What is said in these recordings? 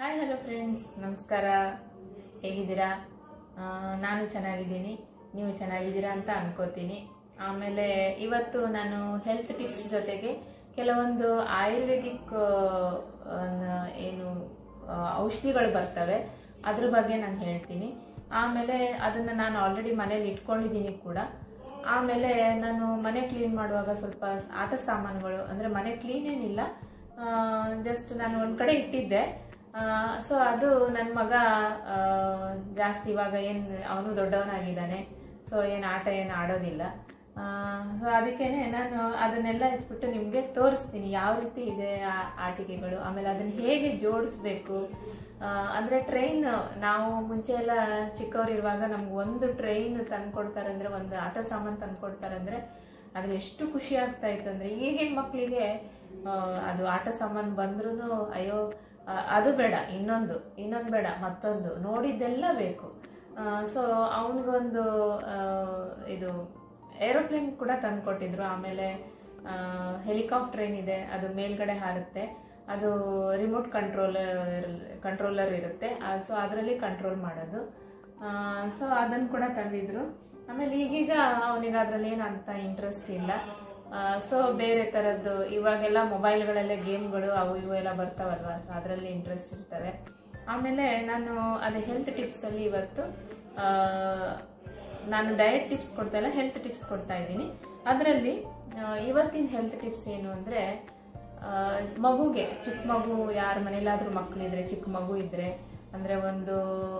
hi hello friends ನಮಸ್ಕಾರ ಹೇಗಿದ್ದೀರಾ ಆ, ನಾನು ಚೆನ್ನಾಗಿದ್ದೀನಿ ನೀವು ಚೆನ್ನಾಗಿದ್ದೀರಾ ಅಂತ ಅನ್ಕೋತೀನಿ ಆಮೇಲೆ ಇವತ್ತು ನಾನು ಹೆಲ್ತ್ ಟಿಪ್ಸ್ ಜೊತೆಗೆ ಕೆಲವೊಂದು ಆಯುರ್ವೇದಿಕ್ ಆ, ನ- ಏನು ಆ, ಔಷಧಿಗಳು ಬರ್ತವೆ ಅದ್ರ ಬಗ್ಗೆ ನಾನು ಹೇಳ್ತೀನಿ ಆಮೇಲೆ ಅದನ್ನು ನಾನು ಆಲ್ರೆಡಿ ಮನೇಲಿ ಇಟ್ಕೊಂಡಿದ್ದೀನಿ ಕೂಡ ಆಮೇಲೆ ನಾನು ಮನೆ ಕ್ಲೀನ್ ಮಾಡುವಾಗ ಸ್ವಲ್ಪ ಆಟ ಸಾಮಾನುಗಳು ಅಂದರೆ ಮನೆ ಕ್ಲೀನ್ ಏನಿಲ್ಲ ಜಸ್ಟ್ ನಾನು ಒಂದು ಕಡೆ ಇಟ್ಟಿದ್ದೆ ಸೊ ಅದು ನನ್ನ ಮಗ ಆ, ಜಾಸ್ತಿ ಇವಾಗ ಏನು ಅವನು ದೊಡ್ಡವನಾಗಿದ್ದಾನೆ ಸೊ ಏನು ಆಟ ಏನು ಆಡೋದಿಲ್ಲ ಸೊ ಅದಕ್ಕೇನೆ ನಾನು ಅದನ್ನೆಲ್ಲ ಇಟ್ಬಿಟ್ಟು ನಿಮಗೆ ತೋರಿಸ್ತೀನಿ ಯಾವ ರೀತಿ ಇದೆ ಆ ಆಟಿಕೆಗಳು ಆಮೇಲೆ ಅದನ್ನ ಹೇಗೆ ಜೋಡಿಸ್ಬೇಕು ಆ, ಅಂದ್ರೆ ಟ್ರೈನ್ ನಾವು ಮುಂಚೆ ಎಲ್ಲ ಚಿಕ್ಕವರಿರುವಾಗ ನಮ್ಗೆ ಒಂದು ಟ್ರೈನ್ ತಂದ್ಕೊಡ್ತಾರೆ ಅಂದ್ರೆ ಒಂದು ಆಟ ಸಾಮಾನು ತಂದ್ಕೊಡ್ತಾರೆ ಅಂದ್ರೆ ಅದ್ರ ಎಷ್ಟು ಖುಷಿ ಆಗ್ತಾ ಇತ್ತು ಅಂದ್ರೆ ಈಗಿನ ಮಕ್ಕಳಿಗೆ ಅದು ಆಟ ಸಾಮಾನು ಬಂದ್ರೂ ಅಯ್ಯೋ ಆ, ಅದು ಬೇಡ ಇನ್ನೊಂದು ಇನ್ನೊಂದು ಬೇಡ ಮತ್ತೊಂದು ನೋಡಿದ್ದೆಲ್ಲ ಬೇಕು ಸೊ ಅವನಿಗೊಂದು ಇದು ಏರೋಪ್ಲೇನ್ ಕೂಡ ತಂದ್ಕೊಟ್ಟಿದ್ರು ಆಮೇಲೆ ಹೆಲಿಕಾಪ್ಟರ್ ಏನಿದೆ ಅದು ಮೇಲ್ಗಡೆ ಹಾರುತ್ತೆ ಅದು ರಿಮೋಟ್ ಕಂಟ್ರೋಲರ್ ಕಂಟ್ರೋಲರ್ ಇರುತ್ತೆ ಸೊ ಅದರಲ್ಲಿ ಕಂಟ್ರೋಲ್ ಮಾಡೋದು ಸೊ ಅದನ್ನು ಕೂಡ ತಂದಿದ್ರು ಆಮೇಲೆ ಈಗೀಗ ಅವನಿಗೆ ಅದರಲ್ಲಿ ಏನು ಅಂತ ಇಂಟ್ರೆಸ್ಟ್ ಇಲ್ಲ ಸೊ ಬೇರೆ ಥರದ್ದು ಇವಾಗೆಲ್ಲ ಮೊಬೈಲ್ಗಳಲ್ಲೇ ಗೇಮ್ಗಳು ಅವು ಇವು ಎಲ್ಲ ಬರ್ತಾವಲ್ವ ಸೊ ಅದರಲ್ಲಿ ಇಂಟ್ರೆಸ್ಟ್ ಇರ್ತವೆ ಆಮೇಲೆ ನಾನು ಅದೇ ಹೆಲ್ತ್ ಟಿಪ್ಸಲ್ಲಿ ಇವತ್ತು ಆ, ನಾನು ಡಯಟ್ ಟಿಪ್ಸ್ ಕೊಡ್ತಾ ಇಲ್ಲ ಹೆಲ್ತ್ ಟಿಪ್ಸ್ ಕೊಡ್ತಾ ಇದ್ದೀನಿ ಅದರಲ್ಲಿ ಇವತ್ತಿನ ಹೆಲ್ತ್ ಟಿಪ್ಸ್ ಏನು ಅಂದರೆ ಮಗುಗೆ ಚಿಕ್ಕ ಮಗು ಯಾರ ಮನೇಲಾದ್ರೂ ಮಕ್ಕಳಿದ್ರೆ ಚಿಕ್ಕ ಮಗು ಇದ್ರೆ ಅಂದರೆ ಒಂದು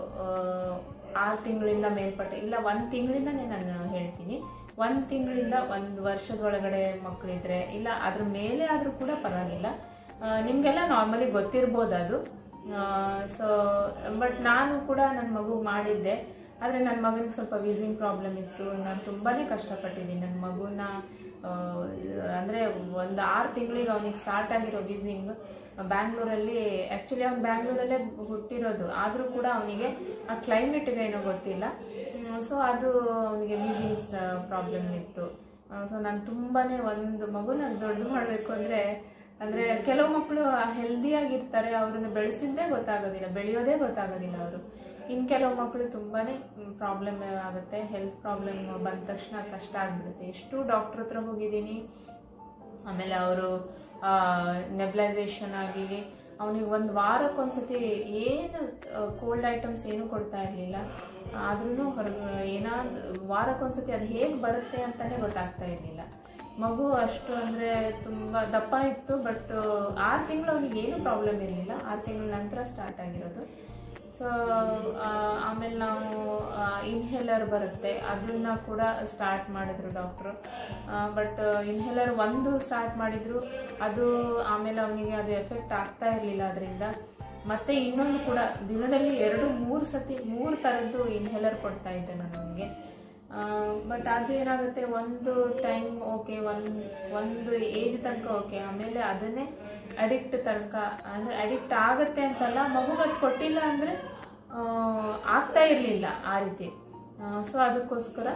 ಆರು ತಿಂಗಳಿಂದ ಮೇಲ್ಪಟ್ಟ ಇಲ್ಲ ಒಂದು ತಿಂಗಳಿಂದನೇ ನಾನು ಹೇಳ್ತೀನಿ ಒಂದು ತಿಂಗಳಿಂದ ಒಂದು ವರ್ಷದೊಳಗಡೆ ಮಕ್ಕಳಿದ್ರೆ ಇಲ್ಲ ಅದ್ರ ಮೇಲೆ ಆದರೂ ಕೂಡ ಪರವಾಗಿಲ್ಲ ಆ, ನಿಮ್ಗೆಲ್ಲ ನಾರ್ಮಲಿ ಗೊತ್ತಿರ್ಬೋದು ಅದು ಸೊ ಬಟ್ ನಾನು ಕೂಡ ನನ್ನ ಮಗು ಮಾಡಿದ್ದೆ ಆದರೆ ನನ್ನ ಮಗನಿಗೆ ಸ್ವಲ್ಪ ವೀಸಿಂಗ್ ಪ್ರಾಬ್ಲಮ್ ಇತ್ತು ನಾನು ತುಂಬಾನೇ ಕಷ್ಟಪಟ್ಟಿದ್ದೀನಿ ನನ್ನ ಮಗುನ ಆ, ಅಂದ್ರೆ ಒಂದು ಆರು ತಿಂಗಳಿಗೆ ಅವನಿಗೆ ಸ್ಟಾರ್ಟ್ ಆಗಿರೋ ವೀಸಿಂಗ್ ಬ್ಯಾಂಗ್ಳೂರಲ್ಲಿ ಆ್ಯಕ್ಚುಲಿ ಅವ್ನು ಬ್ಯಾಂಗ್ಳೂರಲ್ಲೇ ಹುಟ್ಟಿರೋದು ಆದರೂ ಕೂಡ ಅವನಿಗೆ ಆ ಕ್ಲೈಮೇಟ್ಗೆ ಏನೋ ಗೊತ್ತಿಲ್ಲ ಸೊ ಅದು ಅವನಿಗೆ ವೀಸಿಂಗ್ ಪ್ರಾಬ್ಲಮ್ ಇತ್ತು ಸೊ ನಾನು ತುಂಬಾನೇ ಒಂದು ಮಗುನ ದೊಡ್ಡದು ಮಾಡಬೇಕು ಅಂದರೆ ಅಂದರೆ ಕೆಲವು ಮಕ್ಕಳು ಹೆಲ್ದಿಯಾಗಿರ್ತಾರೆ ಅವ್ರನ್ನ ಬೆಳೆಸಿದ್ದೇ ಗೊತ್ತಾಗೋದಿಲ್ಲ ಬೆಳೆಯೋದೇ ಗೊತ್ತಾಗೋದಿಲ್ಲ ಅವರು ಇನ್ನು ಕೆಲವು ಮಕ್ಕಳು ತುಂಬಾನೇ ಪ್ರಾಬ್ಲಮ್ ಆಗುತ್ತೆ ಹೆಲ್ತ್ ಪ್ರಾಬ್ಲಮ್ ಬಂದ ತಕ್ಷಣ ಕಷ್ಟ ಆಗ್ಬಿಡುತ್ತೆ ಎಷ್ಟು ಡಾಕ್ಟರ್ ಹತ್ರ ಹೋಗಿದ್ದೀನಿ ಆಮೇಲೆ ಅವರು ನೆಬ್ಲೈಸೇಷನ್ ಆಗಲಿ ಅವನಿಗೆ ಒಂದು ವಾರಕ್ಕೊಂದ್ಸತಿ ಏನು ಕೋಲ್ಡ್ ಐಟಮ್ಸ್ ಏನು ಕೊಡ್ತಾ ಇರಲಿಲ್ಲ ಆದ್ರೂ ಹೊರಗೆ ಏನಾದ್ರು ವಾರಕ್ಕೊಂದ್ಸತಿ ಅದು ಹೇಗೆ ಬರುತ್ತೆ ಅಂತಾನೆ ಗೊತ್ತಾಗ್ತಾ ಇರಲಿಲ್ಲ ಮಗು ಅಷ್ಟು ಅಂದರೆ ತುಂಬ ದಪ್ಪ ಇತ್ತು ಬಟ್ ಆರು ತಿಂಗಳು ಅವನಿಗೆ ಏನು ಪ್ರಾಬ್ಲಮ್ ಇರಲಿಲ್ಲ ಆರು ತಿಂಗಳ ನಂತರ ಸ್ಟಾರ್ಟ್ ಆಗಿರೋದು ಸೊ ಆಮೇಲೆ ನಾವು ಇನ್ಹೇಲರ್ ಬರುತ್ತೆ ಅದನ್ನ ಕೂಡ ಸ್ಟಾರ್ಟ್ ಮಾಡಿದ್ರು ಡಾಕ್ಟ್ರು ಬಟ್ ಇನ್ಹೇಲರ್ ಒಂದು ಸ್ಟಾರ್ಟ್ ಮಾಡಿದ್ರು ಅದು ಆಮೇಲೆ ಅವನಿಗೆ ಅದು ಎಫೆಕ್ಟ್ ಆಗ್ತಾ ಇರಲಿಲ್ಲ ಅದರಿಂದ ಮತ್ತೆ ಇನ್ನೊಂದು ಕೂಡ ದಿನದಲ್ಲಿ ಎರಡು ಮೂರು ಸತಿ ಮೂರು ಥರದ್ದು ಇನ್ಹೇಲರ್ ಕೊಡ್ತಾ ಇದ್ದೆ ನಾನು ಅವನಿಗೆ ಬಟ್ ಅದು ಏನಾಗುತ್ತೆ ಒಂದು ಟೈಮ್ ಓಕೆ ಒಂದು ಒಂದು ಏಜ್ ತನಕ ಓಕೆ ಆಮೇಲೆ ಅದನ್ನೇ ಅಡಿಕ್ಟ್ ತನಕ ಅಂದರೆ ಅಡಿಕ್ಟ್ ಆಗತ್ತೆ ಅಂತಲ್ಲ ಮಗುಗೆ ಅದು ಕೊಟ್ಟಿಲ್ಲ ಅಂದರೆ ಆಗ್ತಾ ಇರಲಿಲ್ಲ ಆ ರೀತಿ ಸೊ ಅದಕ್ಕೋಸ್ಕರ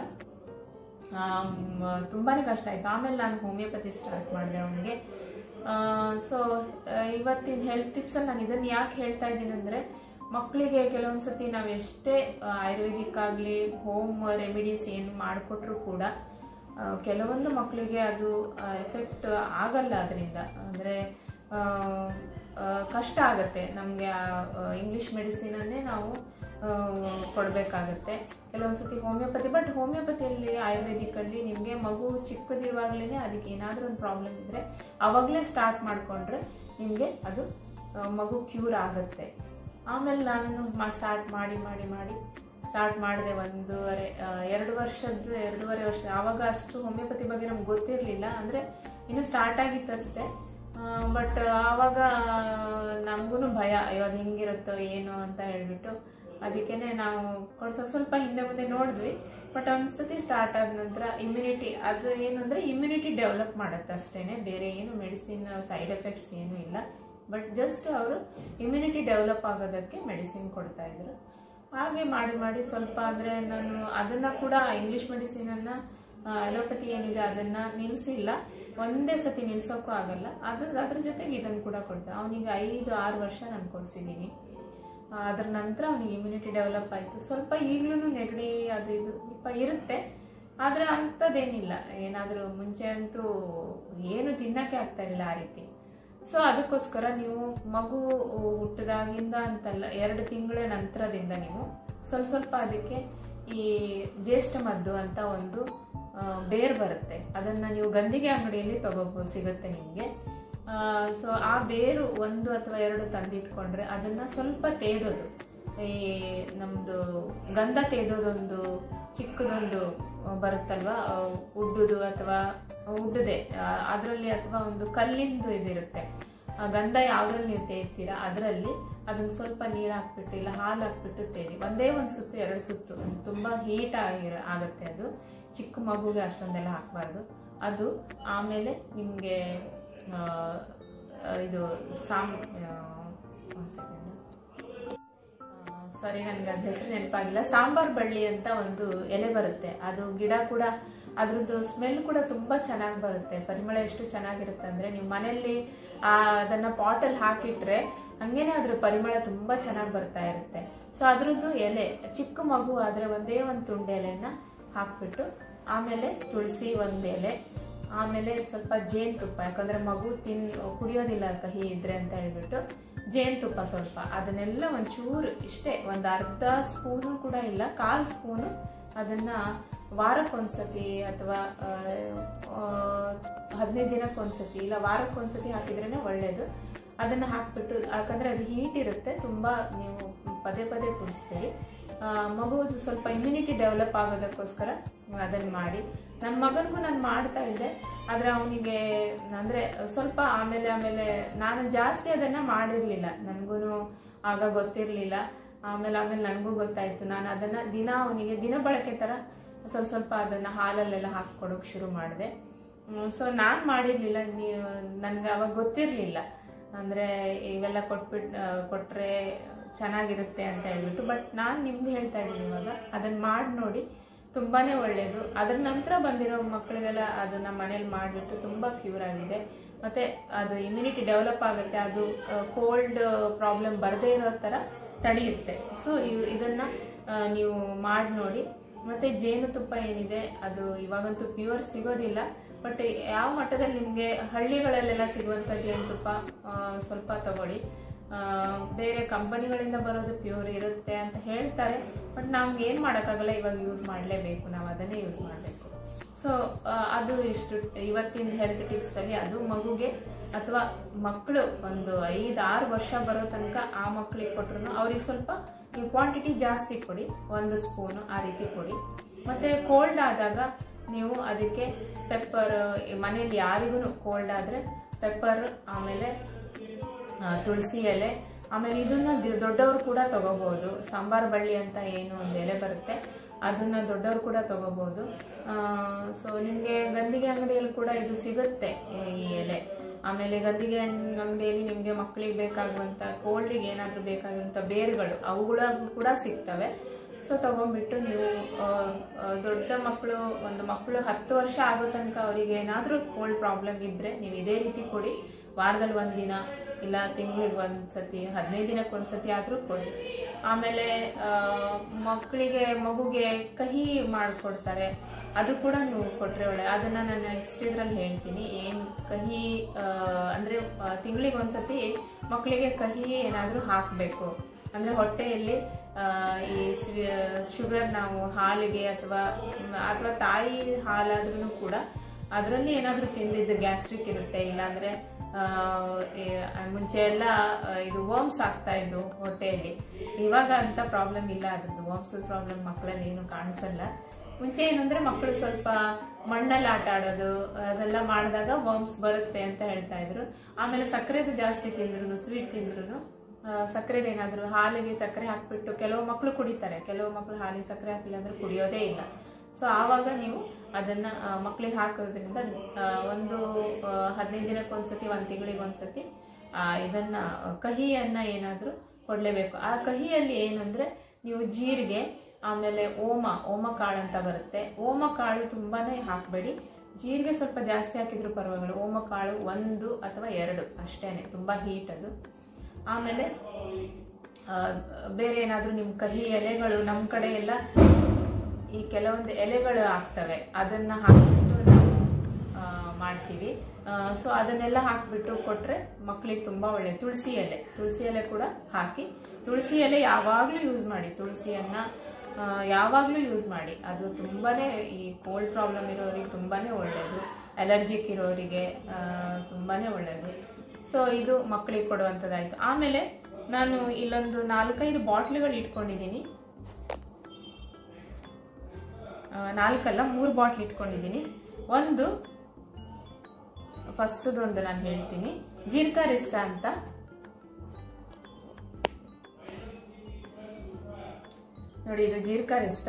ತುಂಬಾನೇ ಕಷ್ಟ ಆಯ್ತು ಆಮೇಲೆ ನಾನು ಹೋಮಿಯೋಪತಿ ಸ್ಟಾರ್ಟ್ ಮಾಡಿದೆ ಅವನಿಗೆ ಸೊ ಇವತ್ತಿನ ಹೆಲ್ತ್ ಟಿಪ್ಸಲ್ಲಿ ನಾನು ಇದನ್ನು ಯಾಕೆ ಹೇಳ್ತಾ ಇದ್ದೀನಿ ಅಂದರೆ ಮಕ್ಕಳಿಗೆ ಕೆಲವೊಂದ್ಸತಿ ನಾವು ಎಷ್ಟೇ ಆಯುರ್ವೇದಿಕ್ ಆಗಲಿ ಹೋಮ್ ರೆಮಿಡೀಸ್ ಏನು ಮಾಡಿಕೊಟ್ರು ಕೂಡ ಆ, ಕೆಲವೊಂದು ಮಕ್ಕಳಿಗೆ ಅದು ಎಫೆಕ್ಟ್ ಆಗಲ್ಲ ಅದರಿಂದ ಅಂದರೆ ಕಷ್ಟ ಆಗುತ್ತೆ ನಮಗೆ ಇಂಗ್ಲಿಷ್ ಮೆಡಿಸಿನನ್ನೇ ನಾವು ಕೊಡಬೇಕಾಗತ್ತೆ ಕೆಲವೊಂದ್ಸತಿ ಹೋಮಿಯೋಪತಿ ಬಟ್ ಹೋಮಿಯೋಪತಿಯಲ್ಲಿ ಆಯುರ್ವೇದಿಕಲ್ಲಿ ನಿಮಗೆ ಮಗು ಚಿಕ್ಕದಿರುವಾಗಲೇ ಅದಕ್ಕೆ ಏನಾದರೂ ಒಂದು ಪ್ರಾಬ್ಲಮ್ ಇದ್ದರೆ ಆವಾಗಲೇ ಸ್ಟಾರ್ಟ್ ಮಾಡಿಕೊಂಡ್ರೆ ನಿಮಗೆ ಅದು ಆ, ಮಗು ಕ್ಯೂರ್ ಆಗುತ್ತೆ ಆಮೇಲೆ ನಾನು ಸ್ಟಾರ್ಟ್ ಮಾಡಿ ಮಾಡಿ ಮಾಡಿ ಸ್ಟಾರ್ಟ್ ಮಾಡಿದೆ ಒಂದೂವರೆ ಆ, ಎರಡು ವರ್ಷದ್ದು ಎರಡೂವರೆ ವರ್ಷ ಆವಾಗ ಅಷ್ಟು ಹೋಮಿಯೋಪತಿ ಬಗ್ಗೆ ನಮ್ಗೆ ಗೊತ್ತಿರಲಿಲ್ಲ ಅಂದರೆ ಇನ್ನು ಸ್ಟಾರ್ಟ್ ಆಗಿತ್ತಷ್ಟೇ ಬಟ್ ಆವಾಗ ನಮಗೂ ಭಯ ಅಯ್ಯೋ ಅದು ಹೆಂಗಿರುತ್ತೋ ಏನು ಅಂತ ಹೇಳ್ಬಿಟ್ಟು ಅದಕ್ಕೇನೆ ನಾವು ಕೊಡ್ಸೋ ಸ್ವಲ್ಪ ಹಿಂದೆ ಮುಂದೆ ನೋಡಿದ್ವಿ ಬಟ್ ಒಂದ್ಸತಿ ಸ್ಟಾರ್ಟ್ ಆದ ನಂತರ ಇಮ್ಯುನಿಟಿ ಅದು ಏನು ಅಂದರೆ ಇಮ್ಯುನಿಟಿ ಡೆವಲಪ್ ಮಾಡುತ್ತೆ ಅಷ್ಟೇನೆ ಬೇರೆ ಏನು ಮೆಡಿಸಿನ್ ಸೈಡ್ ಎಫೆಕ್ಟ್ಸ್ ಏನೂ ಇಲ್ಲ ಬಟ್ ಜಸ್ಟ್ ಅವರು ಇಮ್ಯುನಿಟಿ ಡೆವಲಪ್ ಆಗೋದಕ್ಕೆ ಮೆಡಿಸಿನ್ ಕೊಡ್ತಾ ಇದ್ರು ಹಾಗೆ ಮಾಡಿ ಮಾಡಿ ಸ್ವಲ್ಪ ಅಂದರೆ ನಾನು ಅದನ್ನ ಕೂಡ ಇಂಗ್ಲಿಷ್ ಮೆಡಿಸಿನನ್ನು ಅಲೋಪತಿ ಏನಿದೆ ಅದನ್ನ ನಿಲ್ಲಿಸಿಲ್ಲ ಒಂದೇ ಸತಿ ನಿಲ್ಸೋಕ್ಕೂ ಆಗಲ್ಲ ಅದ್ರ ಅದ್ರ ಜೊತೆಗೆ ಇದನ್ನು ಕೂಡ ಕೊಡ್ತಾ ಅವನಿಗೆ ಐದು ಆರು ವರ್ಷ ನಾನು ಕೊಡ್ಸಿದ್ದೀನಿ ಆ, ಅದ್ರ ನಂತರ ಅವನಿಗೆ ಇಮ್ಯುನಿಟಿ ಡೆವಲಪ್ ಆಯಿತು ಸ್ವಲ್ಪ ಈಗಲೂ ನೆಗಡಿ ಅದು ಇದು ಸ್ವಲ್ಪ ಇರುತ್ತೆ ಆದರೆ ಅಂಥದ್ದೇನಿಲ್ಲ ಏನಾದರೂ ಮುಂಚೆ ಅಂತೂ ಏನು ತಿನ್ನಕ್ಕೆ ಆಗ್ತಾ ಇರಲಿಲ್ಲ ಆ ರೀತಿ ಸೊ ಅದಕ್ಕೋಸ್ಕರ ನೀವು ಮಗು ಹುಟ್ಟಿದಾಗಿಂದ ಅಂತಲ್ಲ ಎರಡು ತಿಂಗಳ ನಂತರದಿಂದ ನೀವು ಸ್ವಲ್ಪ ಸ್ವಲ್ಪ ಅದಕ್ಕೆ ಈ ಜ್ಯೇಷ್ಠ ಮದ್ದು ಅಂತ ಒಂದು ಆ, ಬೇರ್ ಬರುತ್ತೆ ಅದನ್ನ ನೀವು ಗಂದಿಗೆ ಅಂಗಡಿಯಲ್ಲಿ ತಗೋಬಹುದು ಸಿಗುತ್ತೆ ನಿಮಗೆ ಸೊ ಆ ಬೇರು ಒಂದು ಅಥವಾ ಎರಡು ತಂದಿಟ್ಕೊಂಡ್ರೆ ಅದನ್ನ ಸ್ವಲ್ಪ ತೇದೋದು ಈ ನಮ್ದು ಗಂಧ ತೇದೋದೊಂದು ಚಿಕ್ಕದೊಂದು ಆ, ಬರುತ್ತಲ್ವಾ ಆ, ಉಡ್ಡುದು ಅಥವಾ ಉಡ್ಡದೆ ಅದರಲ್ಲಿ ಅಥವಾ ಒಂದು ಕಲ್ಲಿಂದು ಇದಿರುತ್ತೆ ಆ ಗಂಧ ಯಾವ್ದ್ರಲ್ಲಿ ನೀವು ತೇಗ್ತೀರಾ ಅದರಲ್ಲಿ ಅದನ್ನ ಸ್ವಲ್ಪ ನೀರು ಹಾಕ್ಬಿಟ್ಟು ಇಲ್ಲ ಹಾಲು ಹಾಕ್ಬಿಟ್ಟು ತೇರಿ ಒಂದೇ ಒಂದು ಸುತ್ತು ಎರಡು ಸುತ್ತು ತುಂಬಾ ಹೀಟ್ ಆಗಿರ ಆಗುತ್ತೆ ಅದು ಚಿಕ್ಕ ಮಗುಗೆ ಅಷ್ಟೊಂದೆಲ್ಲ ಹಾಕಬಾರ್ದು ಅದು ಆಮೇಲೆ ನಿಮಗೆ ಇದು ಸಾಮ್ ಒಂದು ಸೆಕೆಂಡ್ ಸಾರಿ ನನಗೆ ಅದ್ ಹೆಸರು ನೆನಪಾಗಿಲ್ಲ ಸಾಂಬಾರ್ ಬಳ್ಳಿ ಅಂತ ಒಂದು ಎಲೆ ಬರುತ್ತೆ ಅದು ಗಿಡ ಕೂಡ ಅದ್ರದ್ದು ಸ್ಮೆಲ್ ಕೂಡ ತುಂಬಾ ಚೆನ್ನಾಗಿ ಬರುತ್ತೆ ಪರಿಮಳ ಎಷ್ಟು ಚೆನ್ನಾಗಿರುತ್ತೆ ಅಂದ್ರೆ ನೀವು ಮನೆಯಲ್ಲಿ ಆ ಅದನ್ನ ಪಾಟಲ್ಲಿ ಹಾಕಿಟ್ರೆ ಹಂಗೇನೆ ಅದ್ರ ಪರಿಮಳ ತುಂಬಾ ಚೆನ್ನಾಗಿ ಬರ್ತಾ ಇರುತ್ತೆ ಸೊ ಅದ್ರದ್ದು ಎಲೆ ಚಿಕ್ಕ ಮಗು ಆದ್ರೆ ಒಂದೇ ಒಂದು ತುಂಡು ಎಲೆನ ಹಾಕ್ಬಿಟ್ಟು ಆಮೇಲೆ ತುಳಸಿ ಒಂದ್ ಎಲೆ ಆಮೇಲೆ ಸ್ವಲ್ಪ ಜೇನುತುಪ್ಪ ಯಾಕಂದ್ರೆ ಮಗು ತಿನ್ ಕುಡಿಯೋದಿಲ್ಲ ಕಹಿ ಇದ್ರೆ ಅಂತ ಹೇಳ್ಬಿಟ್ಟು ಜೇನುತುಪ್ಪ ಸ್ವಲ್ಪ ಅದನ್ನೆಲ್ಲ ಒಂಚೂರು ಇಷ್ಟೇ ಒಂದು ಅರ್ಧ ಸ್ಪೂನು ಕೂಡ ಇಲ್ಲ ಕಾಲ್ ಸ್ಪೂನು ಅದನ್ನ ವಾರಕ್ಕೊಂದ್ಸತಿ ಅಥವಾ ಹದಿನೈದು ದಿನಕ್ಕೊಂದ್ಸತಿ ಇಲ್ಲ ವಾರಕ್ಕೊಂದ್ಸತಿ ಹಾಕಿದ್ರೇನೆ ಒಳ್ಳೇದು ಅದನ್ನ ಹಾಕ್ಬಿಟ್ಟು ಯಾಕಂದ್ರೆ ಅದು ಹೀಟ್ ಇರುತ್ತೆ ತುಂಬಾ ನೀವು ಪದೇ ಪದೇ ಕುಡಿಸ್ಬೇಡಿ ಆ, ಮಗುವುದು ಸ್ವಲ್ಪ ಇಮ್ಯುನಿಟಿ ಡೆವಲಪ್ ಆಗೋದಕ್ಕೋಸ್ಕರ ಅದನ್ನ ಮಾಡಿ ನನ್ನ ಮಗನಿಗೂ ನಾನು ಮಾಡ್ತಾ ಇದ್ದೆ ಆದ್ರೆ ಅವನಿಗೆ ಅಂದ್ರೆ ಸ್ವಲ್ಪ ಆಮೇಲೆ ಆಮೇಲೆ ನಾನು ಜಾಸ್ತಿ ಅದನ್ನ ಮಾಡಿರ್ಲಿಲ್ಲ ನನಗೂ ಆಗ ಗೊತ್ತಿರ್ಲಿಲ್ಲ ಆಮೇಲೆ ಆಮೇಲೆ ನನಗೂ ಗೊತ್ತಾಯ್ತು ನಾನು ಅದನ್ನ ದಿನ ಅವನಿಗೆ ದಿನ ಬಳಕೆ ತರ ಸ್ವಲ್ಪ ಸ್ವಲ್ಪ ಅದನ್ನ ಹಾಲಲ್ಲೆಲ್ಲ ಹಾಕೊಡೋಕೆ ಶುರು ಮಾಡಿದೆ ಸೊ ನಾನು ಮಾಡಿರ್ಲಿಲ್ಲ ನೀವು ನನ್ಗೆ ಅವಾಗ ಗೊತ್ತಿರ್ಲಿಲ್ಲ ಅಂದ್ರೆ ಇವೆಲ್ಲ ಕೊಟ್ಬಿಟ್ಟು ಆ, ಕೊಟ್ರೆ ಚೆನ್ನಾಗಿರುತ್ತೆ ಅಂತ ಹೇಳ್ಬಿಟ್ಟು ಬಟ್ ನಾನು ನಿಮ್ಗೆ ಹೇಳ್ತಾ ಇದ್ದೀನಿ ಇವಾಗ ಅದನ್ನ ಮಾಡಿ ನೋಡಿ ತುಂಬಾನೇ ಒಳ್ಳೇದು ಅದ್ರ ನಂತರ ಬಂದಿರೋ ಮಕ್ಕಳಿಗೆಲ್ಲ ಅದನ್ನ ಮನೇಲಿ ಮಾಡಿಬಿಟ್ಟು ತುಂಬಾ ಕ್ಯೂರ್ ಆಗಿದೆ ಮತ್ತೆ ಅದು ಇಮ್ಯುನಿಟಿ ಡೆವಲಪ್ ಆಗುತ್ತೆ ಅದು ಕೋಲ್ಡ್ ಪ್ರಾಬ್ಲಮ್ ಬರದೇ ಇರೋ ತರ ತಡೆಯುತ್ತೆ ಸೊ ಇದನ್ನ ಆ, ನೀವು ಮಾಡಿ ನೋಡಿ ಮತ್ತೆ ಜೇನುತುಪ್ಪ ಏನಿದೆ ಅದು ಇವಾಗಂತೂ ಪ್ಯೂರ್ ಸಿಗೋದಿಲ್ಲ ಬಟ್ ಯಾವ ಮಟ್ಟದಲ್ಲಿ ನಿಮಗೆ ಹಳ್ಳಿಗಳಲ್ಲೆಲ್ಲ ಸಿಗುವಂತ ಜೇನುತುಪ್ಪ ಆ, ಸ್ವಲ್ಪ ತಗೊಳ್ಳಿ ಆ, ಬೇರೆ ಕಂಪನಿಗಳಿಂದ ಬರೋದು ಪ್ಯೂರ್ ಇರುತ್ತೆ ಅಂತ ಹೇಳ್ತಾರೆ ಬಟ್ ನಮ್ಗೆ ಏನ್ ಮಾಡೋಕ್ಕಾಗಲ್ಲ ಇವಾಗ ಯೂಸ್ ಮಾಡಲೇಬೇಕು ನಾವು ಅದನ್ನೇ ಯೂಸ್ ಮಾಡಬೇಕು ಸೊ ಅದು ಇಷ್ಟು ಇವತ್ತಿನ ಹೆಲ್ತ್ ಟಿಪ್ಸ್ ಅಲ್ಲಿ ಅದು ಮಗುಗೆ ಅಥವಾ ಮಕ್ಕಳು ಒಂದು ಐದು ಆರು ವರ್ಷ ಬರೋ ತನಕ ಆ ಮಕ್ಕಳಿಗೆ ಕೊಟ್ರು ಅವ್ರಿಗೆ ಸ್ವಲ್ಪ ನೀವು ಕ್ವಾಂಟಿಟಿ ಜಾಸ್ತಿ ಕೊಡಿ ಒಂದು ಸ್ಪೂನು ಆ ರೀತಿ ಕೊಡಿ ಮತ್ತೆ ಕೋಲ್ಡ್ ಆದಾಗ ನೀವು ಅದಕ್ಕೆ ಪೆಪ್ಪರ್ ಮನೇಲಿ ಯಾರಿಗೂ ಕೋಲ್ಡ್ ಆದ್ರೆ ಪೆಪ್ಪರ್ ಆಮೇಲೆ ಆ, ತುಳಸಿ ಎಲೆ ಆಮೇಲೆ ಇದನ್ನ ದಿ- ದೊಡ್ಡವರು ಕೂಡ ತಗೋಬಹುದು ಸಾಂಬಾರ್ ಬಳ್ಳಿ ಅಂತ ಏನು ಒಂದು ಎಲೆ ಬರುತ್ತೆ ಅದನ್ನ ದೊಡ್ಡವರು ಕೂಡ ತಗೋಬಹುದು ಸೊ ನಿಮ್ಗೆ ಗಂದಿಗೆ ಅಂಗಡಿಯಲ್ಲಿ ಕೂಡ ಇದು ಸಿಗುತ್ತೆ ಈ ಎಲೆ ಆಮೇಲೆ ಗಂದಿಗೆ ಹಣ್ಣ್ ಅಂಗಡಿಯಲ್ಲಿ ನಿಮ್ಗೆ ಮಕ್ಕಳಿಗೆ ಬೇಕಾಗುವಂತ ಕೋಲ್ಡಿಗೆ ಏನಾದ್ರೂ ಬೇಕಾಗುವಂತ ಬೇರುಗಳು ಅವುಗಳ ಕೂಡ ಸಿಗ್ತವೆ ಸೊ ತಗೊಂಡ್ಬಿಟ್ಟು ನೀವು ಆ, ಆ, ದೊಡ್ಡ ಮಕ್ಕಳು ಒಂದು ಮಕ್ಕಳು ಹತ್ತು ವರ್ಷ ಆಗೋ ತನಕ ಅವರಿಗೆ ಏನಾದ್ರೂ ಕೋಲ್ಡ್ ಪ್ರಾಬ್ಲಮ್ ಇದ್ರೆ ನೀವು ಇದೇ ರೀತಿ ಕೊಡಿ ವಾರದಲ್ಲಿ ಒಂದ್ ದಿನ ಇಲ್ಲ ತಿಂಗಳಿಗೆ ಒಂದ್ಸತಿ ಹದಿನೈದು ದಿನಕ್ಕೆ ಒಂದ್ಸತಿ ಆದ್ರೂ ಕೊಡಿ ಆಮೇಲೆ ಆ, ಮಕ್ಕಳಿಗೆ ಮಗುಗೆ ಕಹಿ ಮಾಡ್ಕೊಡ್ತಾರೆ ಅದು ಕೂಡ ನೀವು ಕೊಟ್ರೆ ಒಳ್ಳೆ ಅದನ್ನ ನಾನು ನೆಕ್ಸ್ಟ್ ಇದ್ರಲ್ಲಿ ಹೇಳ್ತೀನಿ ಏನ್ ಕಹಿ ಆ, ಅಂದ್ರೆ ತಿಂಗಳಿಗೆ ಒಂದ್ಸತಿ ಮಕ್ಕಳಿಗೆ ಕಹಿ ಏನಾದ್ರೂ ಹಾಕ್ಬೇಕು ಅಂದ್ರೆ ಹೊಟ್ಟೆಯಲ್ಲಿ ಆ, ಈ ಶುಗರ್ ನಾವು ಹಾಲಿಗೆ ಅಥವಾ ಅಥವಾ ತಾಯಿ ಹಾಲಾದ್ರೂ ಕೂಡ ಅದರಲ್ಲಿ ಏನಾದ್ರೂ ತಿಂದಿದ್ದು ಗ್ಯಾಸ್ಟ್ರಿಕ್ ಇರುತ್ತೆ ಇಲ್ಲಾಂದ್ರೆ ಆ, ಈ ಮುಂಚೆ ಎಲ್ಲ ಆ, ಇದು ವರ್ಮ್ಸ್ ಆಗ್ತಾ ಇದ್ದು ಹೊಟ್ಟೆಯಲ್ಲಿ ಇವಾಗ ಅಂತ ಪ್ರಾಬ್ಲಮ್ ಇಲ್ಲ ಅದ್ರದ್ದು ವರ್ಮ್ಸ್ ಪ್ರಾಬ್ಲಮ್ ಮಕ್ಕಳಲ್ಲಿ ಏನು ಕಾಣಿಸಲ್ಲ ಮುಂಚೆ ಏನಂದ್ರೆ ಮಕ್ಕಳು ಸ್ವಲ್ಪ ಮಣ್ಣಲ್ಲಿ ಆಟ ಆಡೋದು ಅದೆಲ್ಲ ಮಾಡಿದಾಗ ವರ್ಮ್ಸ್ ಬರುತ್ತೆ ಅಂತ ಹೇಳ್ತಾ ಇದ್ರು ಆಮೇಲೆ ಸಕ್ಕರೆದು ಜಾಸ್ತಿ ತಿಂದ್ರು ಸ್ವೀಟ್ ತಿಂದ್ರು ಸಕ್ಕರೆದು ಏನಾದ್ರು ಹಾಲಿಗೆ ಸಕ್ಕರೆ ಹಾಕ್ಬಿಟ್ಟು ಕೆಲವು ಮಕ್ಕಳು ಕುಡಿತಾರೆ ಕೆಲವು ಮಕ್ಕಳು ಹಾಲಿಗೆ ಸಕ್ಕರೆ ಹಾಕಿಲ್ಲ ಅಂದ್ರೆ ಕುಡಿಯೋದೇ ಇಲ್ಲ ಸೊ ಆವಾಗ ನೀವು ಅದನ್ನ ಆ, ಮಕ್ಕಳಿಗೆ ಹಾಕೋದ್ರಿಂದ ಆ, ಒಂದು ಆ, ಹದಿನೈದು ದಿನಕ್ಕೆ ಒಂದ್ಸತಿ ಒಂದ್ ತಿಂಗಳಿಗೆ ಒಂದ್ಸತಿ ಆ, ಇದನ್ನ ಆ, ಕಹಿಯನ್ನ ಏನಾದ್ರೂ ಕೊಡ್ಲೇಬೇಕು ಆ ಕಹಿಯಲ್ಲಿ ಏನಂದ್ರೆ ನೀವು ಜೀರಿಗೆ ಆಮೇಲೆ ಓಮ ಓಮ ಕಾಳು ಅಂತ ಬರುತ್ತೆ ಓಮ ಕಾಳು ತುಂಬಾನೇ ಹಾಕಬೇಡಿ ಜೀರಿಗೆ ಸ್ವಲ್ಪ ಜಾಸ್ತಿ ಹಾಕಿದ್ರು ಪರವಾಗಿಲ್ಲ ಓಮ ಕಾಳು ಒಂದು ಅಥವಾ ಎರಡು ಅಷ್ಟೇನೆ ತುಂಬಾ ಹೀಟ್ ಅದು ಆಮೇಲೆ ಆ, ಬೇರೆ ಏನಾದರೂ ನಿಮ್ಮ ಕಹಿ ಎಲೆಗಳು ನಮ್ಮ ಕಡೆ ಎಲ್ಲ ಈ ಕೆಲವೊಂದು ಎಲೆಗಳು ಆಗ್ತವೆ ಅದನ್ನ ಹಾಕ್ಬಿಟ್ಟು ನಾವು ಆ, ಮಾಡ್ತೀವಿ ಸೊ ಅದನ್ನೆಲ್ಲ ಹಾಕ್ಬಿಟ್ಟು ಕೊಟ್ರೆ ಮಕ್ಕಳಿಗೆ ತುಂಬಾ ಒಳ್ಳೆ ತುಳಸಿ ಎಲೆ ತುಳಸಿ ಎಲೆ ಕೂಡ ಹಾಕಿ ತುಳಸಿ ಎಲೆ ಯಾವಾಗಲೂ ಯೂಸ್ ಮಾಡಿ ತುಳಸಿಯನ್ನ ಆ, ಯಾವಾಗಲೂ ಯೂಸ್ ಮಾಡಿ ಅದು ತುಂಬಾನೇ ಈ ಕೋಲ್ಡ್ ಪ್ರಾಬ್ಲಮ್ ಇರೋರಿಗೆ ತುಂಬಾನೇ ಒಳ್ಳೆಯದು ಅಲರ್ಜಿಕ್ ಇರೋರಿಗೆ ಆ, ತುಂಬಾನೇ ಒಳ್ಳೆಯದು ಸೊ ಇದು ಮಕ್ಕಳಿಗೆ ಕೊಡುವಂಥದ್ದಾಯ್ತು ಆಮೇಲೆ ನಾನು ಇಲ್ಲೊಂದು ನಾಲ್ಕೈದು ಬಾಟ್ಲಿಗಳು ಇಟ್ಕೊಂಡಿದ್ದೀನಿ ಆ, ನಾಲ್ಕಲ್ಲ ಮೂರು ಬಾಟ್ಲ್ ಇಟ್ಕೊಂಡಿದ್ದೀನಿ ಒಂದು ಫಸ್ಟ್ದೊಂದು ನಾನು ಹೇಳ್ತೀನಿ ಜೀರ್ಕಾರಿಷ್ಟ ಅಂತ ನೋಡಿ ಇದು ಜೀರ್ಕಾರಿಷ್ಟ